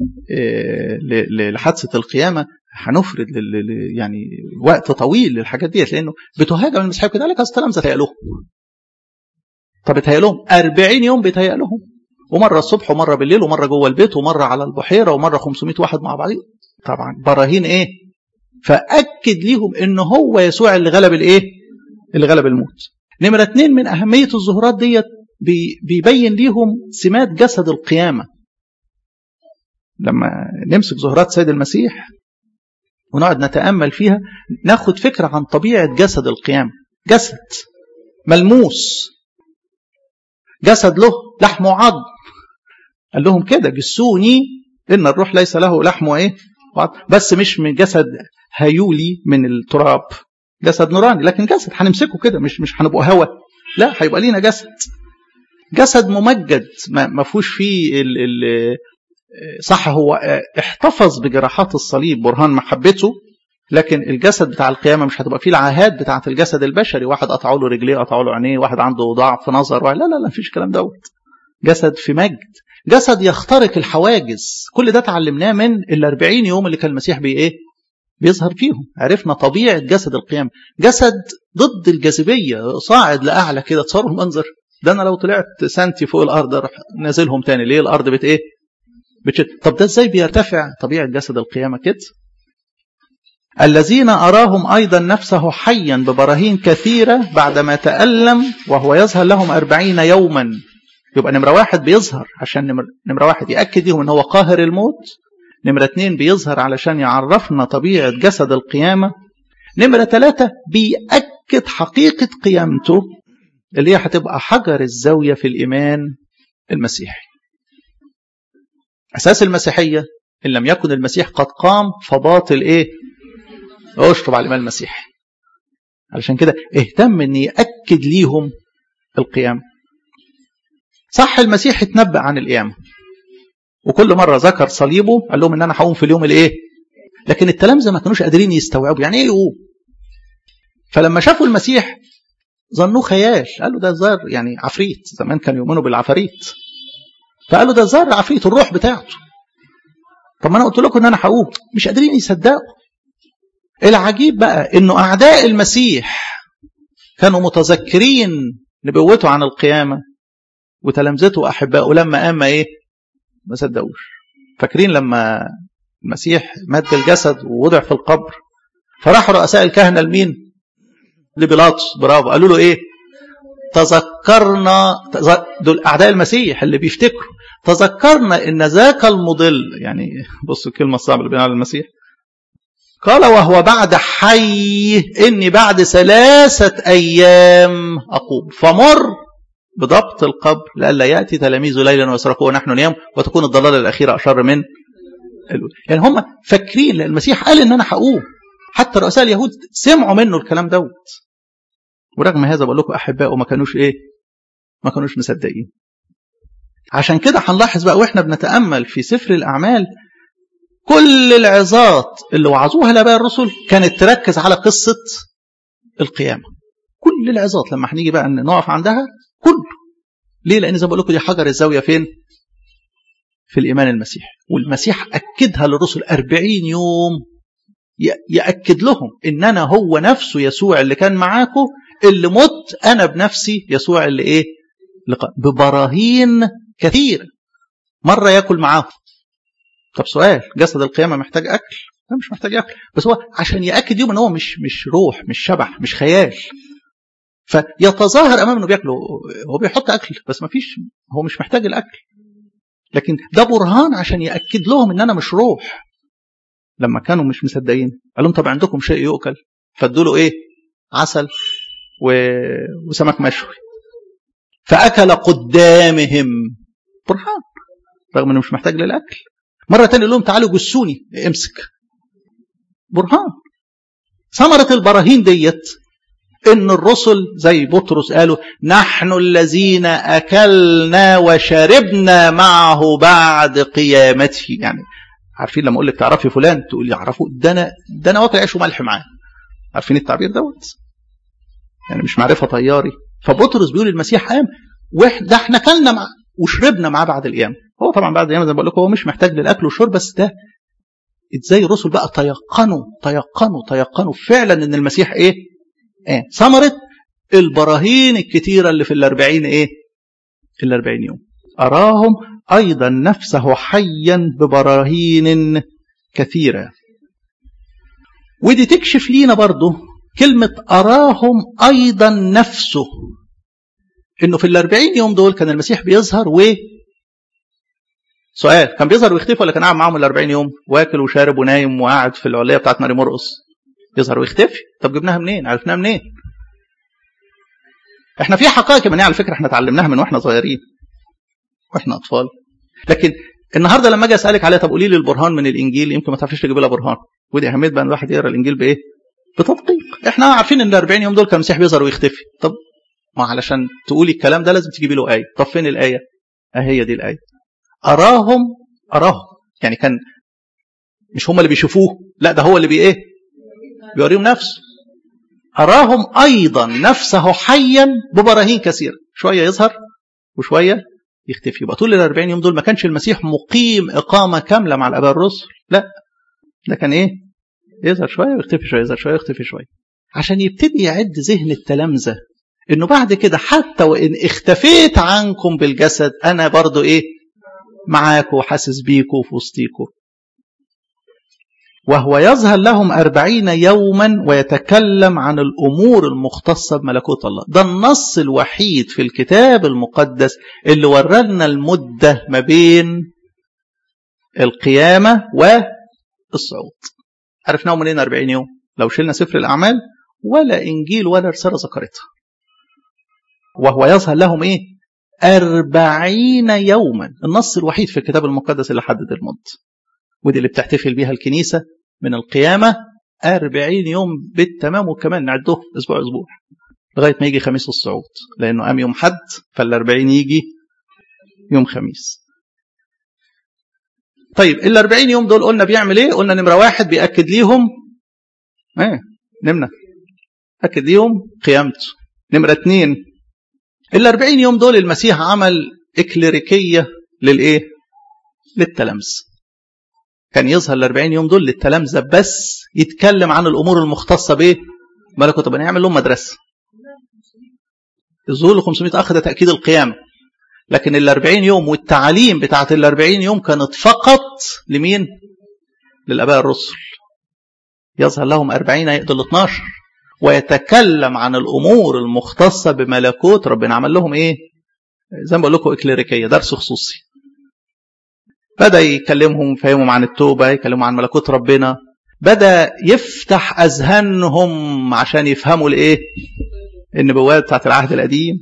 لحادثة القيامة هنفرد يعني وقت طويل للحاجات ديت لانه بتهاجم المسيح كده لك اصل التلامذه تهيأ لهم طب اتهيأ لهم 40 يوم بيتهيأ لهم ومره الصبح ومره بالليل ومره جوه البيت ومره على البحيره ومره 500 واحد مع بعضهم طبعا براهين ايه فاكد ليهم ان هو يسوع اللي غلب الايه اللي غلب الموت نمره اتنين من اهميه الظهورات ديت بيبين ليهم سمات جسد القيامه لما نمسك ظهورات سيد المسيح ونقعد نتامل فيها ناخد فكره عن طبيعه جسد القيامه جسد ملموس جسد له لحم وعظم قال لهم كده جسوني ان الروح ليس له لحم وايه بس مش من جسد هيولي من التراب جسد نوراني لكن جسد هنمسكه كده مش مش هنبقى هوا لا هيبقى لينا جسد جسد ممجد ما فيهوش فيه ال ال صح هو احتفظ بجراحات الصليب برهان محبته لكن الجسد بتاع القيامه مش هتبقى فيه العاهات بتاعه الجسد البشري واحد قطعوا له رجليه قطعوا له عينيه واحد عنده ضعف نظر لا لا لا مفيش الكلام دوت جسد في مجد جسد يخترق الحواجز كل ده اتعلمناه من ال 40 يوم اللي كان المسيح بي ايه بيظهر فيهم عرفنا طبيعه جسد القيامه جسد ضد الجاذبيه صاعد لاعلى كده تصوروا المنظر ده انا لو طلعت سنتي فوق الارض اروح نازلهم تاني ليه الارض بت ايه بتشد طب ده ازاي بيرتفع طبيعه جسد القيامه كده الذين أراهم أيضا نفسه حيا ببراهين كثيرة بعدما تألم وهو يظهر لهم أربعين يوما يبقى نمرة واحد بيظهر عشان نمرة, نمرة واحد يأكد لهم أن هو قاهر الموت نمرة اتنين بيظهر علشان يعرفنا طبيعة جسد القيامة نمرة ثلاثة بيأكد حقيقة قيامته اللي هي هتبقى حجر الزاوية في الإيمان المسيحي أساس المسيحية إن لم يكن المسيح قد قام فباطل إيه اشطب على الإيمان المسيحي علشان كده اهتم ان يأكد ليهم القيامة صح المسيح اتنبأ عن القيامة وكل مرة ذكر صليبه قال لهم ان انا هقوم في اليوم الايه لكن التلامذة ما كانوش قادرين يستوعبوا يعني ايه يقوم فلما شافوا المسيح ظنوه خيال قالوا ده زار يعني عفريت زمان كانوا يؤمنوا بالعفاريت فقالوا ده زار عفريت الروح بتاعته طب ما انا قلت لكم ان انا هقوم مش قادرين يصدقوا العجيب بقى انه اعداء المسيح كانوا متذكرين نبوته عن القيامه وتلامذته واحبائه لما قام ايه ما صدقوش فاكرين لما المسيح مد الجسد ووضع في القبر فراحوا رؤساء الكهنة لمين لبيلاطس برافو قالوا له ايه تذكرنا دول اعداء المسيح اللي بيفتكروا تذكرنا ان ذاك المضل يعني بصوا الكلمه الصعبه اللي بينها المسيح قال وهو بعد حي اني بعد ثلاثه ايام اقوم فمر بضبط القبر لئلا ياتي تلاميذه ليلا ويسرقوه ونحن نيام وتكون الضلاله الاخيره اشر من يعني هم فاكرين لان المسيح قال ان انا هقوم حتى رؤساء اليهود سمعوا منه الكلام دوت ورغم هذا بقول لكم احبائه ما كانوش ايه ما كانوش مصدقين عشان كده هنلاحظ بقى واحنا بنتامل في سفر الاعمال كل العظات اللي وعظوها الاباء الرسل كانت تركز على قصه القيامه كل العظات لما هنيجي بقى نقف عندها كله ليه لان زي ما بقول لكم دي حجر الزاويه فين في الايمان المسيحي والمسيح اكدها للرسل أربعين يوم ياكد لهم ان انا هو نفسه يسوع اللي كان معاكم اللي مت انا بنفسي يسوع اللي ايه ببراهين كثيره مره ياكل معاهم طب سؤال جسد القيامه محتاج اكل لا مش محتاج اكل بس هو عشان ياكد يوم ان هو مش مش روح مش شبح مش خيال فيتظاهر امام انه بياكله هو بيحط اكل بس ما فيش هو مش محتاج الاكل لكن ده برهان عشان ياكد لهم ان انا مش روح لما كانوا مش مصدقين قال لهم طب عندكم شيء يؤكل فادوا له ايه عسل و... وسمك مشوي فاكل قدامهم برهان رغم انه مش محتاج للاكل مره تانية لهم تعالوا جسوني امسك برهان ثمره البراهين ديت ان الرسل زي بطرس قالوا نحن الذين اكلنا وشربنا معه بعد قيامته يعني عارفين لما اقول لك تعرفي فلان تقول لي اعرفه ده انا ده انا واكل عيش وملح معاه عارفين التعبير دوت يعني مش معرفه طياري فبطرس بيقول المسيح قام واحنا احنا كلنا مع وشربنا معاه بعد القيامه هو طبعا بعد القيامه زي ما بقول لكم هو مش محتاج للاكل والشرب بس ده ازاي الرسل بقى تيقنوا تيقنوا تيقنوا فعلا ان المسيح ايه ايه ثمره البراهين الكتيره اللي في الاربعين ايه الاربعين يوم اراهم ايضا نفسه حيا ببراهين كثيره ودي تكشف لينا برضه كلمة أراهم أيضا نفسه إنه في الأربعين يوم دول كان المسيح بيظهر و سؤال كان بيظهر ويختفي ولا كان قاعد معاهم الأربعين يوم واكل وشارب ونايم وقاعد في العلية بتاعت ماري مرقص يظهر ويختفي طب جبناها منين عرفناها منين احنا في حقائق من على فكرة احنا اتعلمناها من واحنا صغيرين واحنا أطفال لكن النهارده لما اجي اسالك عليها طب قولي لي البرهان من الانجيل يمكن ما تعرفيش تجيب لها برهان ودي اهميه بقى ان الواحد يقرا الانجيل بايه؟ بتدقيق احنا عارفين ان ال 40 يوم دول كان المسيح بيظهر ويختفي طب ما علشان تقولي الكلام ده لازم تجيبي له ايه طب فين الايه؟ اهي دي الايه اراهم اراهم يعني كان مش هم اللي بيشوفوه لا ده هو اللي بي ايه؟ بيوريهم نفسه اراهم ايضا نفسه حيا ببراهين كثيره شويه يظهر وشويه يختفي يبقى طول ال 40 يوم دول ما كانش المسيح مقيم اقامه كامله مع الاباء الرسل لا ده كان ايه يظهر شويه ويختفي شويه يظهر شويه ويختفي شويه عشان يبتدي يعد ذهن التلامذه انه بعد كده حتى وان اختفيت عنكم بالجسد انا برضو ايه معاكم وحاسس بيكم وفي وسطيكم وهو يظهر لهم أربعين يوما ويتكلم عن الأمور المختصة بملكوت الله ده النص الوحيد في الكتاب المقدس اللي ورلنا المدة ما بين القيامة والصعود عرفناه منين 40 يوم لو شلنا سفر الأعمال ولا إنجيل ولا رسالة ذكرتها وهو يظهر لهم إيه أربعين يوما النص الوحيد في الكتاب المقدس اللي حدد المدة ودي اللي بتحتفل بيها الكنيسة من القيامة أربعين يوم بالتمام وكمان نعده أسبوع أسبوع لغاية ما يجي خميس الصعود لأنه قام يوم حد فالأربعين يجي يوم خميس طيب الأربعين يوم دول قلنا بيعمل إيه قلنا نمرة واحد بيأكد ليهم إيه نمنا أكد ليهم قيامته نمرة اتنين الأربعين يوم دول المسيح عمل إكليريكية للإيه للتلامذة كان يظهر ال 40 يوم دول للتلامذه بس يتكلم عن الامور المختصه بايه؟ ملكوت طب يعمل لهم مدرسه. الظهور ل 500 اخ ده تاكيد القيامه. لكن ال 40 يوم والتعاليم بتاعت ال 40 يوم كانت فقط لمين؟ للاباء الرسل. يظهر لهم أربعين يقتل 12 ويتكلم عن الأمور المختصة بملكوت ربنا عمل لهم إيه زي ما بقول لكم إكليريكية درس خصوصي بدأ يكلمهم يفهمهم عن التوبة يكلمهم عن ملكوت ربنا بدأ يفتح أذهانهم عشان يفهموا الإيه النبوات بتاعت العهد القديم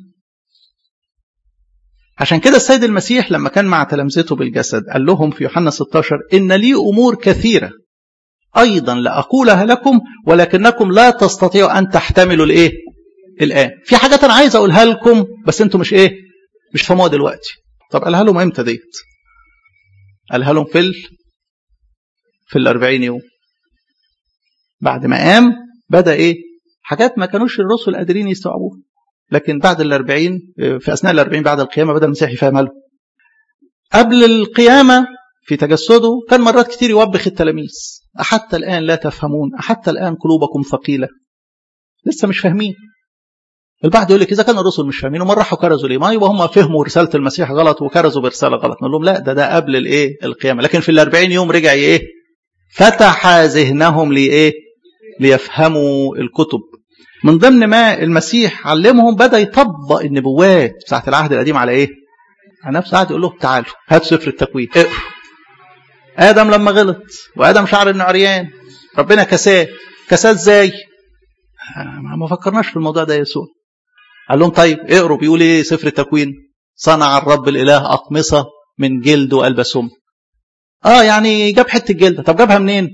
عشان كده السيد المسيح لما كان مع تلامذته بالجسد قال لهم في يوحنا 16 إن لي أمور كثيرة أيضا لأقولها لكم ولكنكم لا تستطيعوا أن تحتملوا الإيه الآن في حاجات أنا عايز أقولها لكم بس أنتم مش إيه مش فهموها دلوقتي طب قالها لهم إمتى ديت قالها لهم في ال... في الأربعين يوم بعد ما قام بدأ إيه حاجات ما كانوش الرسل قادرين يستوعبوها لكن بعد الأربعين في أثناء الأربعين بعد القيامة بدأ المسيح يفهمها لهم قبل القيامة في تجسده كان مرات كتير يوبخ التلاميذ أحتى الآن لا تفهمون أحتى الآن قلوبكم ثقيلة لسه مش فاهمين البعض يقول لك إذا كان الرسل مش فاهمين وما راحوا كرزوا ليه ما يبقى هم فهموا رسالة المسيح غلط وكرزوا برسالة غلط نقول لهم لا ده ده قبل الإيه القيامة لكن في الأربعين يوم رجع إيه فتح ذهنهم لإيه ليفهموا الكتب من ضمن ما المسيح علمهم بدأ يطبق النبوات بتاعت العهد القديم على إيه على نفسه قعد يقول لهم تعالوا هات سفر التكوين اقروا آدم لما غلط وآدم شعر إنه عريان ربنا كساه كساه إزاي ما فكرناش في الموضوع ده يسوع قال لهم طيب اقروا بيقول ايه سفر التكوين صنع الرب الاله اقمصه من جلد والبسهم اه يعني جاب حته جلد طب جابها منين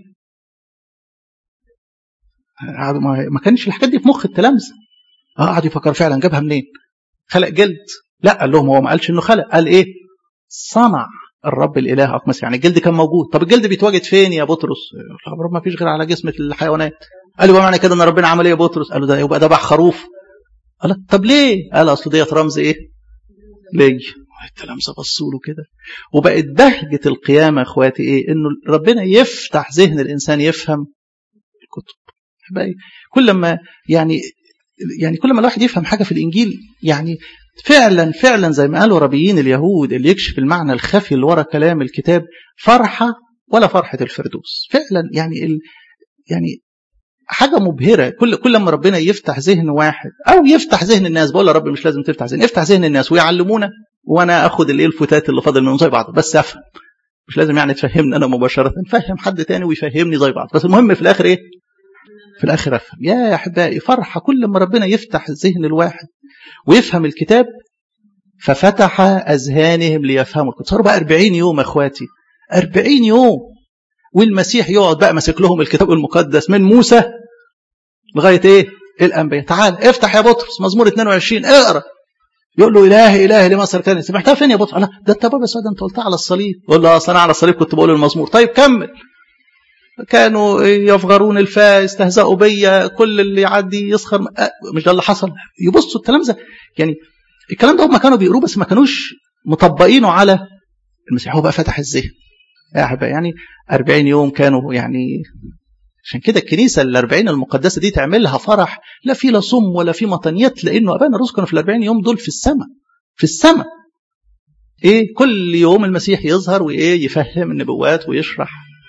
ما كانش الحاجات دي في مخ التلامذه اه قعد يفكر فعلا جابها منين خلق جلد لا قال لهم هو ما قالش انه خلق قال ايه صنع الرب الاله اقمص يعني الجلد كان موجود طب الجلد بيتواجد فين يا بطرس رب ما فيش غير على جسم الحيوانات قال له معنى كده ان ربنا عمل ايه يا بطرس قال له ده يبقى ذبح خروف قال طب ليه قال اصل ديت رمز ايه ليه التلامذه بصوا له كده وبقت بهجه القيامه يا اخواتي ايه انه ربنا يفتح ذهن الانسان يفهم الكتب بقى كل ما يعني يعني كل ما الواحد يفهم حاجه في الانجيل يعني فعلا فعلا زي ما قالوا ربيين اليهود اللي يكشف المعنى الخفي اللي ورا كلام الكتاب فرحه ولا فرحه الفردوس فعلا يعني ال يعني حاجه مبهره كل كل ما ربنا يفتح ذهن واحد او يفتح ذهن الناس بقول يا رب مش لازم تفتح ذهن افتح ذهن الناس ويعلمونا وانا اخد الايه الفتات اللي فاضل منهم زي بعض بس افهم مش لازم يعني تفهمني انا مباشره فهم حد تاني ويفهمني زي بعض بس المهم في الاخر ايه في الاخر افهم يا احبائي فرحه كل ما ربنا يفتح ذهن الواحد ويفهم الكتاب ففتح اذهانهم ليفهموا الكتاب صاروا بقى 40 يوم يا اخواتي 40 يوم والمسيح يقعد بقى ماسك لهم الكتاب المقدس من موسى لغايه ايه الانبياء تعال افتح يا بطرس مزمور 22 اقرا يقول له الهي الهي لما تاني سمعتها فين يا بطرس لا ده انت بابا سعد انت قلتها على الصليب يقول له اصل انا على الصليب كنت بقول المزمور طيب كمل كانوا يفغرون الفا يستهزئوا بيا كل اللي يعدي يسخر مش ده اللي حصل يبصوا التلامذه يعني الكلام ده هم كانوا بيقروه بس ما كانوش مطبقينه على المسيح هو بقى فتح الذهن يا احبائي يعني 40 يوم كانوا يعني عشان كده الكنيسه ال 40 المقدسه دي تعملها فرح لا في لا صم ولا في مطنيات لانه ابانا الرسل كانوا في ال 40 يوم دول في السماء في السماء ايه كل يوم المسيح يظهر وايه يفهم النبوات ويشرح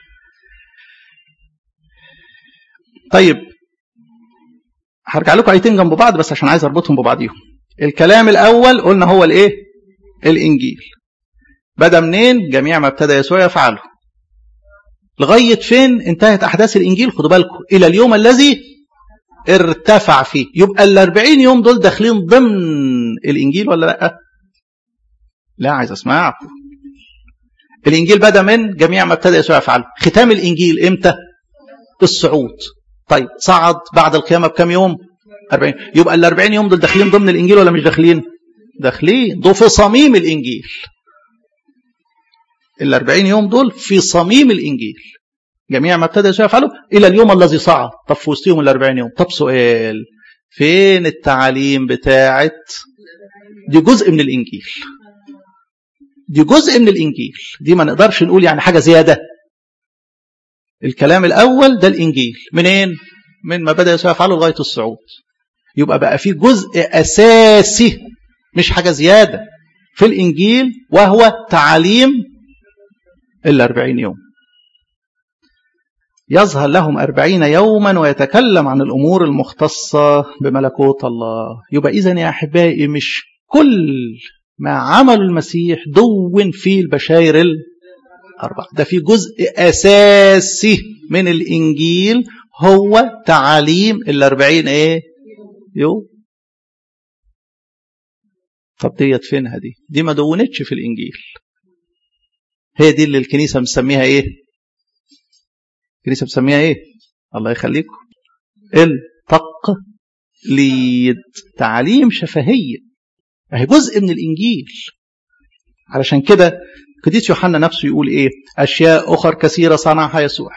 طيب هرجع لكم ايتين جنب بعض بس عشان عايز اربطهم ببعضيهم الكلام الاول قلنا هو الايه الانجيل بدا منين جميع ما ابتدى يسوع يفعله لغايه فين انتهت احداث الانجيل خدوا بالكم الى اليوم الذي ارتفع فيه يبقى ال 40 يوم دول داخلين ضمن الانجيل ولا لا لا عايز اسمعكم الانجيل بدا من جميع ما ابتدى يسوع يفعله ختام الانجيل امتى الصعود طيب صعد بعد القيامه بكم يوم 40 يبقى ال 40 يوم دول داخلين ضمن الانجيل ولا مش داخلين داخلين دول في صميم الانجيل ال 40 يوم دول في صميم الانجيل جميع ما ابتدى يسوع يفعله الى اليوم الذي صعد طب في وسطهم ال 40 يوم طب سؤال فين التعاليم بتاعت دي جزء من الانجيل دي جزء من الانجيل دي ما نقدرش نقول يعني حاجه زياده الكلام الاول ده الانجيل منين من ما بدا يسوع يفعله لغايه الصعود يبقى بقى في جزء اساسي مش حاجه زياده في الانجيل وهو تعاليم الأربعين يوم يظهر لهم أربعين يوما ويتكلم عن الأمور المختصة بملكوت الله يبقى إذا يا أحبائي مش كل ما عمل المسيح دون فيه البشاير الأربعة ده في جزء أساسي من الإنجيل هو تعاليم الأربعين إيه يوم طب ديت فينها دي دي ما دونتش في الإنجيل هي دي اللي الكنيسة مسميها إيه الكنيسة مسميها إيه الله يخليكم التقليد تعاليم شفهية هي جزء من الإنجيل علشان كده قديس يوحنا نفسه يقول إيه أشياء أخر كثيرة صنعها يسوع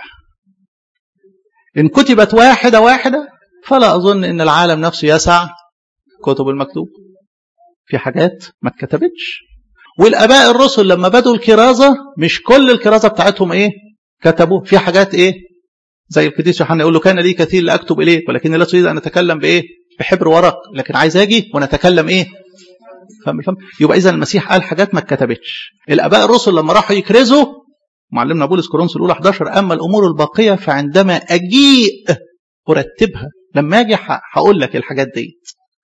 إن كتبت واحدة واحدة فلا أظن إن العالم نفسه يسع كتب المكتوب في حاجات ما اتكتبتش والآباء الرسل لما بدوا الكرازة مش كل الكرازة بتاعتهم إيه كتبوا في حاجات إيه زي القديس يوحنا يقول له كان لي كثير لأكتب إليك ولكن لا تريد أن أتكلم بإيه بحبر ورق لكن عايز أجي ونتكلم إيه فهم فهم يبقى إذا المسيح قال حاجات ما اتكتبتش الآباء الرسل لما راحوا يكرزوا معلمنا بولس كورنثوس الأولى 11 أما الأمور الباقية فعندما أجيء أرتبها لما أجي هقول لك الحاجات ديت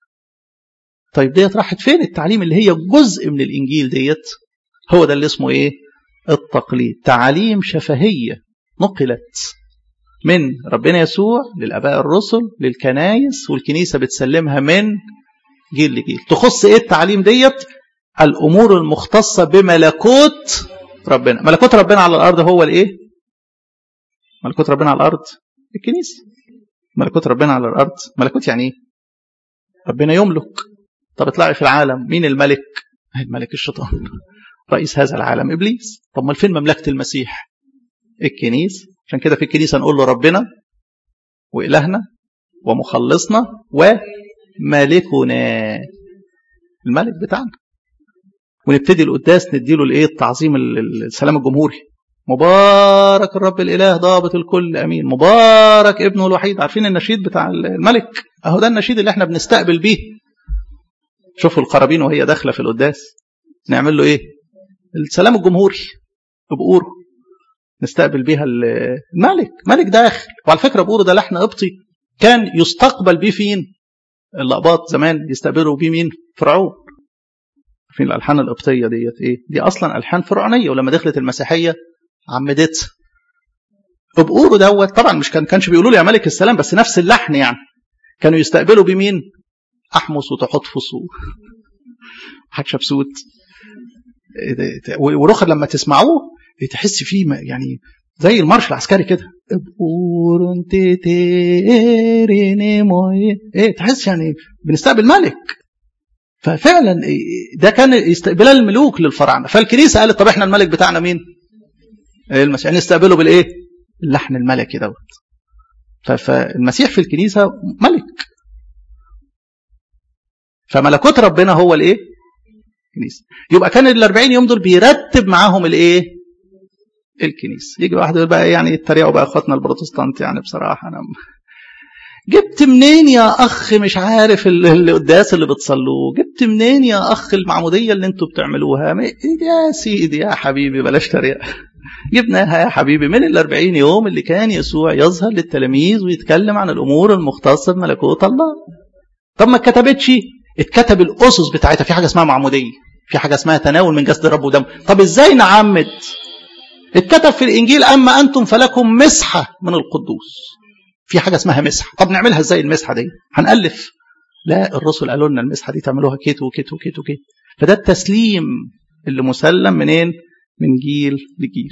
طيب ديت راحت فين التعليم اللي هي جزء من الإنجيل ديت هو ده اللي اسمه إيه التقليد تعاليم شفهية نقلت من ربنا يسوع للآباء الرسل للكنايس والكنيسة بتسلمها من جيل لجيل تخص إيه التعليم ديت الأمور المختصة بملكوت ربنا ملكوت ربنا على الأرض هو الإيه ملكوت ربنا على الأرض الكنيسة ملكوت ربنا على الأرض ملكوت يعني إيه ربنا يملك طب اطلعي في العالم مين الملك الملك الشيطان رئيس هذا العالم إبليس طب ما فين مملكة المسيح الكنيسة عشان كده في الكنيسة نقول له ربنا وإلهنا ومخلصنا ومالكنا الملك بتاعنا ونبتدي القداس نديله الايه التعظيم السلام الجمهوري مبارك الرب الاله ضابط الكل امين مبارك ابنه الوحيد عارفين النشيد بتاع الملك اهو ده النشيد اللي احنا بنستقبل بيه شوفوا القرابين وهي داخله في القداس نعمل له ايه السلام الجمهوري بقوره نستقبل بيها الملك ملك داخل وعلى فكره بقوره ده لحن قبطي كان يستقبل بيه فين اللقباط زمان يستقبلوا بيه مين فرعون في الالحان القبطيه ديت ايه دي اصلا الحان فرعونيه ولما دخلت المسيحيه عمدتها بقوله دوت طبعا مش كان كانش بيقولوا له يا ملك السلام بس نفس اللحن يعني كانوا يستقبلوا بمين احمس وتحتفص وحتشبسوت ورخر لما تسمعوه تحس فيه يعني زي المارش العسكري كده ايه تحس يعني بنستقبل ملك ففعلا ده كان استقبال الملوك للفراعنه فالكنيسه قالت طب احنا الملك بتاعنا مين؟ المسيح نستقبله بالايه؟ اللحن الملكي دوت فالمسيح في الكنيسه ملك فملكوت ربنا هو الايه؟ الكنيسه يبقى كان ال 40 يوم دول بيرتب معاهم الايه؟ الكنيسه يجي واحد يقول بقى يعني يتريقوا بقى اخواتنا البروتستانت يعني بصراحه انا جبت منين يا اخ مش عارف القداس اللي بتصلوه جبت منين يا اخ المعموديه اللي انتوا بتعملوها يا سيدي يا حبيبي بلاش تريقه جبناها يا حبيبي من الأربعين يوم اللي كان يسوع يظهر للتلاميذ ويتكلم عن الأمور المختصة بملكوت الله طب ما اتكتبتش اتكتب الأسس بتاعتها في حاجة اسمها معمودية في حاجة اسمها تناول من جسد الرب ودم طب ازاي نعمد اتكتب في الإنجيل أما أنتم فلكم مسحة من القدوس في حاجة اسمها مسحة طب نعملها ازاي المسحة دي هنألف لا الرسل قالوا لنا المسحة دي تعملوها كيت وكيت وكيت وكيت فده التسليم اللي مسلم منين من جيل لجيل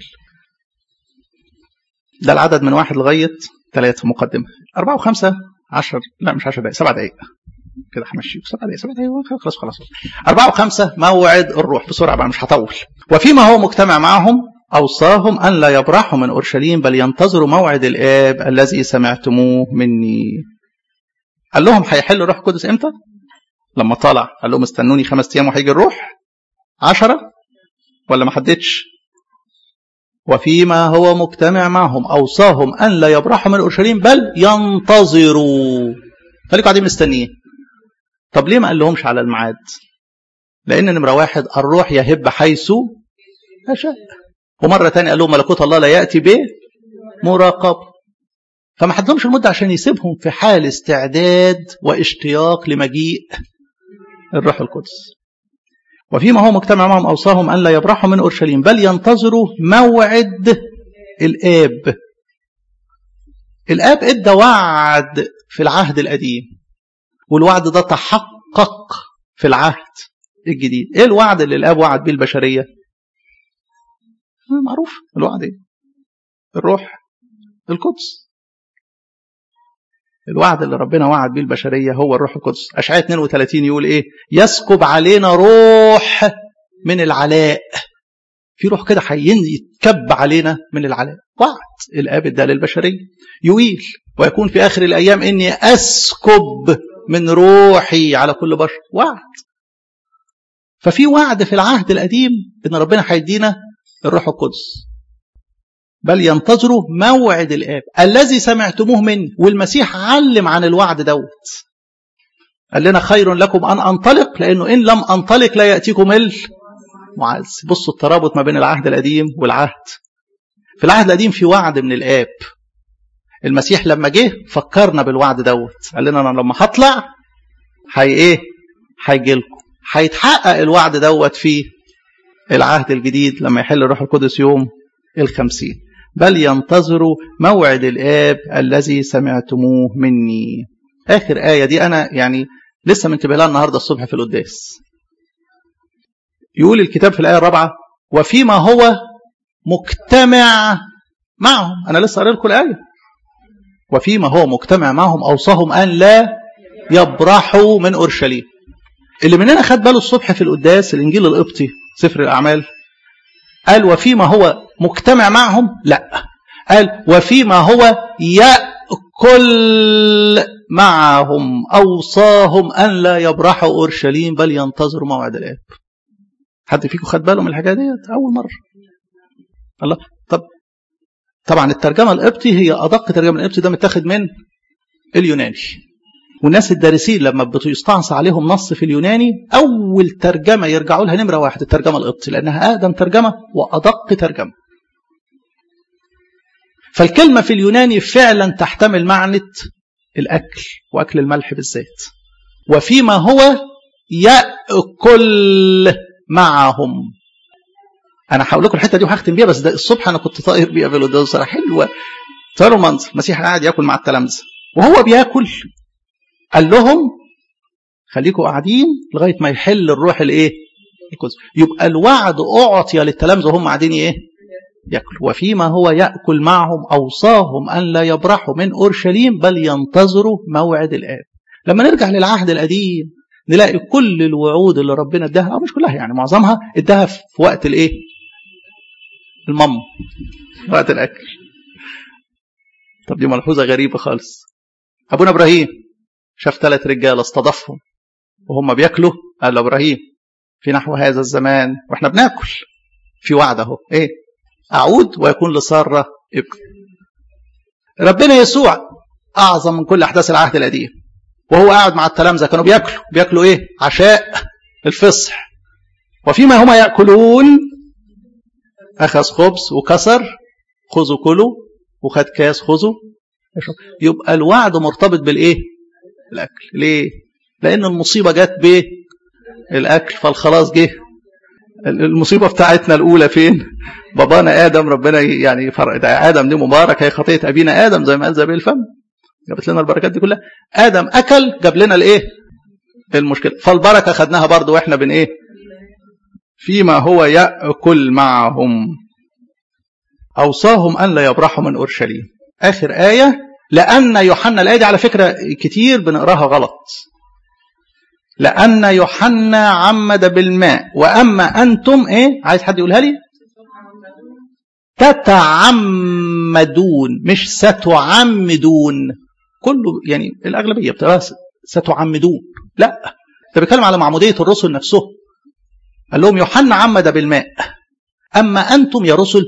ده العدد من واحد لغاية ثلاثة مقدمة أربعة وخمسة عشر لا مش عشر دقائق سبع دقائق كده همشي سبع دقائق سبع دقائق خلاص خلاص أربعة وخمسة موعد الروح بسرعة بقى مش هطول وفيما هو مجتمع معهم أوصاهم أن لا يبرحوا من أورشليم بل ينتظروا موعد الآب الذي سمعتموه مني قال لهم هيحل الروح القدس إمتى؟ لما طلع قال لهم استنوني خمس أيام وهيجي الروح عشرة ولا ما حددش وفيما هو مجتمع معهم أوصاهم أن لا يبرحوا من أورشليم بل ينتظروا خليكم قاعدين مستنيين طب ليه ما قال لهمش على الميعاد لأن نمرة واحد الروح يهب حيث يشاء ومرة تانية قال لهم ملكوت الله لا يأتي به مراقب فما حدهمش المدة عشان يسيبهم في حال استعداد واشتياق لمجيء الروح القدس وفيما هو مجتمع معهم أوصاهم أن لا يبرحوا من أورشليم بل ينتظروا موعد الآب الآب ادى وعد في العهد القديم والوعد ده تحقق في العهد الجديد ايه الوعد اللي الآب وعد بيه البشرية معروف الوعد ايه الروح القدس الوعد اللي ربنا وعد بيه البشرية هو الروح القدس أشعياء 32 يقول إيه يسكب علينا روح من العلاء في روح كده حيين يتكب علينا من العلاء وعد الآب ده للبشرية يويل ويكون في آخر الأيام إني أسكب من روحي على كل بشر وعد ففي وعد في العهد القديم إن ربنا هيدينا الروح القدس بل ينتظروا موعد الآب الذي سمعتموه مني والمسيح علم عن الوعد دوت قال لنا خير لكم أن أنطلق لأنه إن لم أنطلق لا يأتيكم المعز بصوا الترابط ما بين العهد القديم والعهد في العهد القديم في وعد من الآب المسيح لما جه فكرنا بالوعد دوت قال لنا أنا لما هطلع هي إيه هيجي لكم هيتحقق الوعد دوت في العهد الجديد لما يحل الروح القدس يوم الخمسين بل ينتظروا موعد الآب الذي سمعتموه مني آخر آية دي أنا يعني لسه منتبه لها النهاردة الصبح في القداس يقول الكتاب في الآية الرابعة وفيما هو مجتمع معهم أنا لسه قرأ لكم الآية وفيما هو مجتمع معهم أوصاهم أن لا يبرحوا من أورشليم اللي مننا خد باله الصبح في القداس الإنجيل القبطي سفر الأعمال قال وفيما هو مجتمع معهم لا قال وفيما هو يأكل معهم أوصاهم أن لا يبرحوا أورشليم بل ينتظروا موعد الآب حد فيكم خد باله من الحاجة ديت أول مرة الله طب طبعا الترجمة القبطي هي أدق ترجمة القبطي ده متاخد من اليوناني والناس الدارسين لما بيستعصى عليهم نص في اليوناني أول ترجمة يرجعوا لها نمرة واحد الترجمة القبطي لأنها أقدم ترجمة وأدق ترجمة فالكلمة في اليوناني فعلا تحتمل معنى الأكل وأكل الملح بالذات وفيما هو يأكل معهم أنا هقول لكم الحتة دي وهختم بيها بس ده الصبح أنا كنت طاير بيها في القداس صراحة حلوة صاروا منظر المسيح قاعد ياكل مع التلامذة وهو بياكل قال لهم خليكم قاعدين لغايه ما يحل الروح الايه القدس يبقى الوعد اعطي للتلامذه وهم قاعدين ايه ياكل وفيما هو ياكل معهم اوصاهم ان لا يبرحوا من اورشليم بل ينتظروا موعد الاب لما نرجع للعهد القديم نلاقي كل الوعود اللي ربنا اداها او مش كلها يعني معظمها اداها في وقت الايه المم وقت الاكل طب دي ملحوظه غريبه خالص ابونا ابراهيم شاف ثلاث رجاله استضافهم وهم بياكلوا قال له ابراهيم في نحو هذا الزمان واحنا بناكل في وعد اهو ايه اعود ويكون لساره ابن ربنا يسوع اعظم من كل احداث العهد القديم وهو قاعد مع التلامذه كانوا بياكلوا بياكلوا ايه عشاء الفصح وفيما هما ياكلون اخذ خبز وكسر خذوا كلوا وخد كاس خذوا يبقى الوعد مرتبط بالايه الاكل ليه لان المصيبه جت بالاكل فالخلاص جه المصيبه بتاعتنا الاولى فين بابانا ادم ربنا يعني فرق ده ادم دي مبارك هي خطيه ابينا ادم زي ما قال زبيل الفم جابت لنا البركات دي كلها ادم اكل جاب لنا الايه المشكله فالبركه خدناها برضو واحنا بن ايه فيما هو ياكل معهم اوصاهم ان لا يبرحوا من اورشليم اخر ايه لأن يوحنا الآية دي على فكرة كتير بنقراها غلط لأن يوحنا عمد بالماء وأما أنتم إيه عايز حد يقولها لي تتعمدون مش ستعمدون كله يعني الأغلبية بتبقى ستعمدون لا ده بيتكلم على معمودية الرسل نفسهم قال لهم يوحنا عمد بالماء أما أنتم يا رسل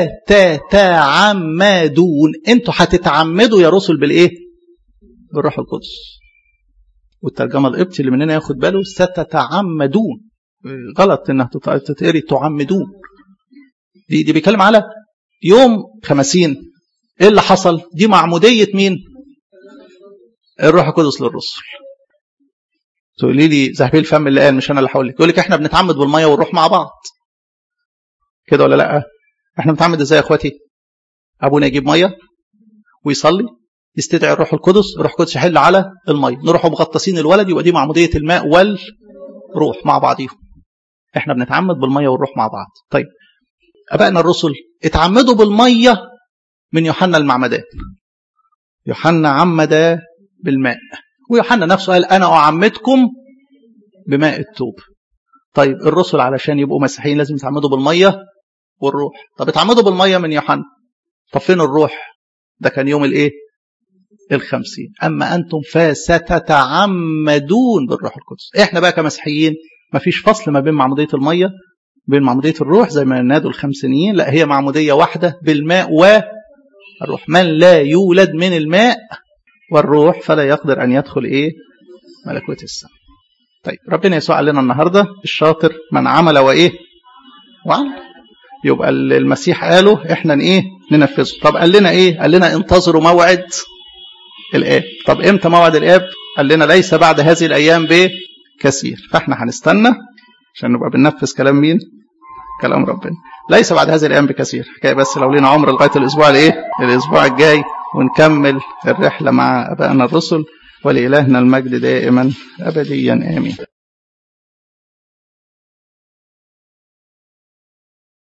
ستتعمدون أنتوا هتتعمدوا يا رسل بالإيه؟ بالروح القدس والترجمة القبطي اللي مننا ياخد باله ستتعمدون غلط إنها تتقري تعمدون دي دي بيتكلم على يوم خمسين ايه اللي حصل دي معموديه مين الروح القدس للرسل تقولي لي ذهبي الفم اللي قال مش انا اللي هقول لك يقول لك احنا بنتعمد بالميه والروح مع بعض كده ولا لا احنا بنتعمد ازاي يا اخواتي ابونا يجيب ميه ويصلي يستدعي الروح القدس الروح القدس يحل على الميه نروحوا مغطسين الولد يبقى دي معموديه الماء والروح مع بعضيهم احنا بنتعمد بالميه والروح مع بعض طيب ابائنا الرسل اتعمدوا بالميه من يوحنا المعمدان يوحنا عمد بالماء ويوحنا نفسه قال انا اعمدكم بماء التوب طيب الرسل علشان يبقوا مسيحيين لازم يتعمدوا بالميه والروح طب اتعمدوا بالميه من يوحنا طب فين الروح ده كان يوم الايه الخمسين اما انتم فستتعمدون بالروح القدس احنا بقى كمسيحيين مفيش فصل ما بين معموديه الميه بين معموديه الروح زي ما نادوا الخمسينيين لا هي معموديه واحده بالماء والروح من لا يولد من الماء والروح فلا يقدر ان يدخل ايه ملكوت السماء طيب ربنا يسوع قال لنا النهارده الشاطر من عمل وايه وعمل يبقى المسيح قاله احنا ايه ننفذه طب قال لنا ايه قال لنا انتظروا موعد الاب طب امتى موعد الاب قال لنا ليس بعد هذه الايام بكثير فاحنا هنستنى عشان نبقى بننفذ كلام مين كلام ربنا ليس بعد هذه الايام بكثير حكايه بس لو لينا عمر لغايه الاسبوع الايه الاسبوع الجاي ونكمل الرحله مع ابائنا الرسل ولالهنا المجد دائما ابديا امين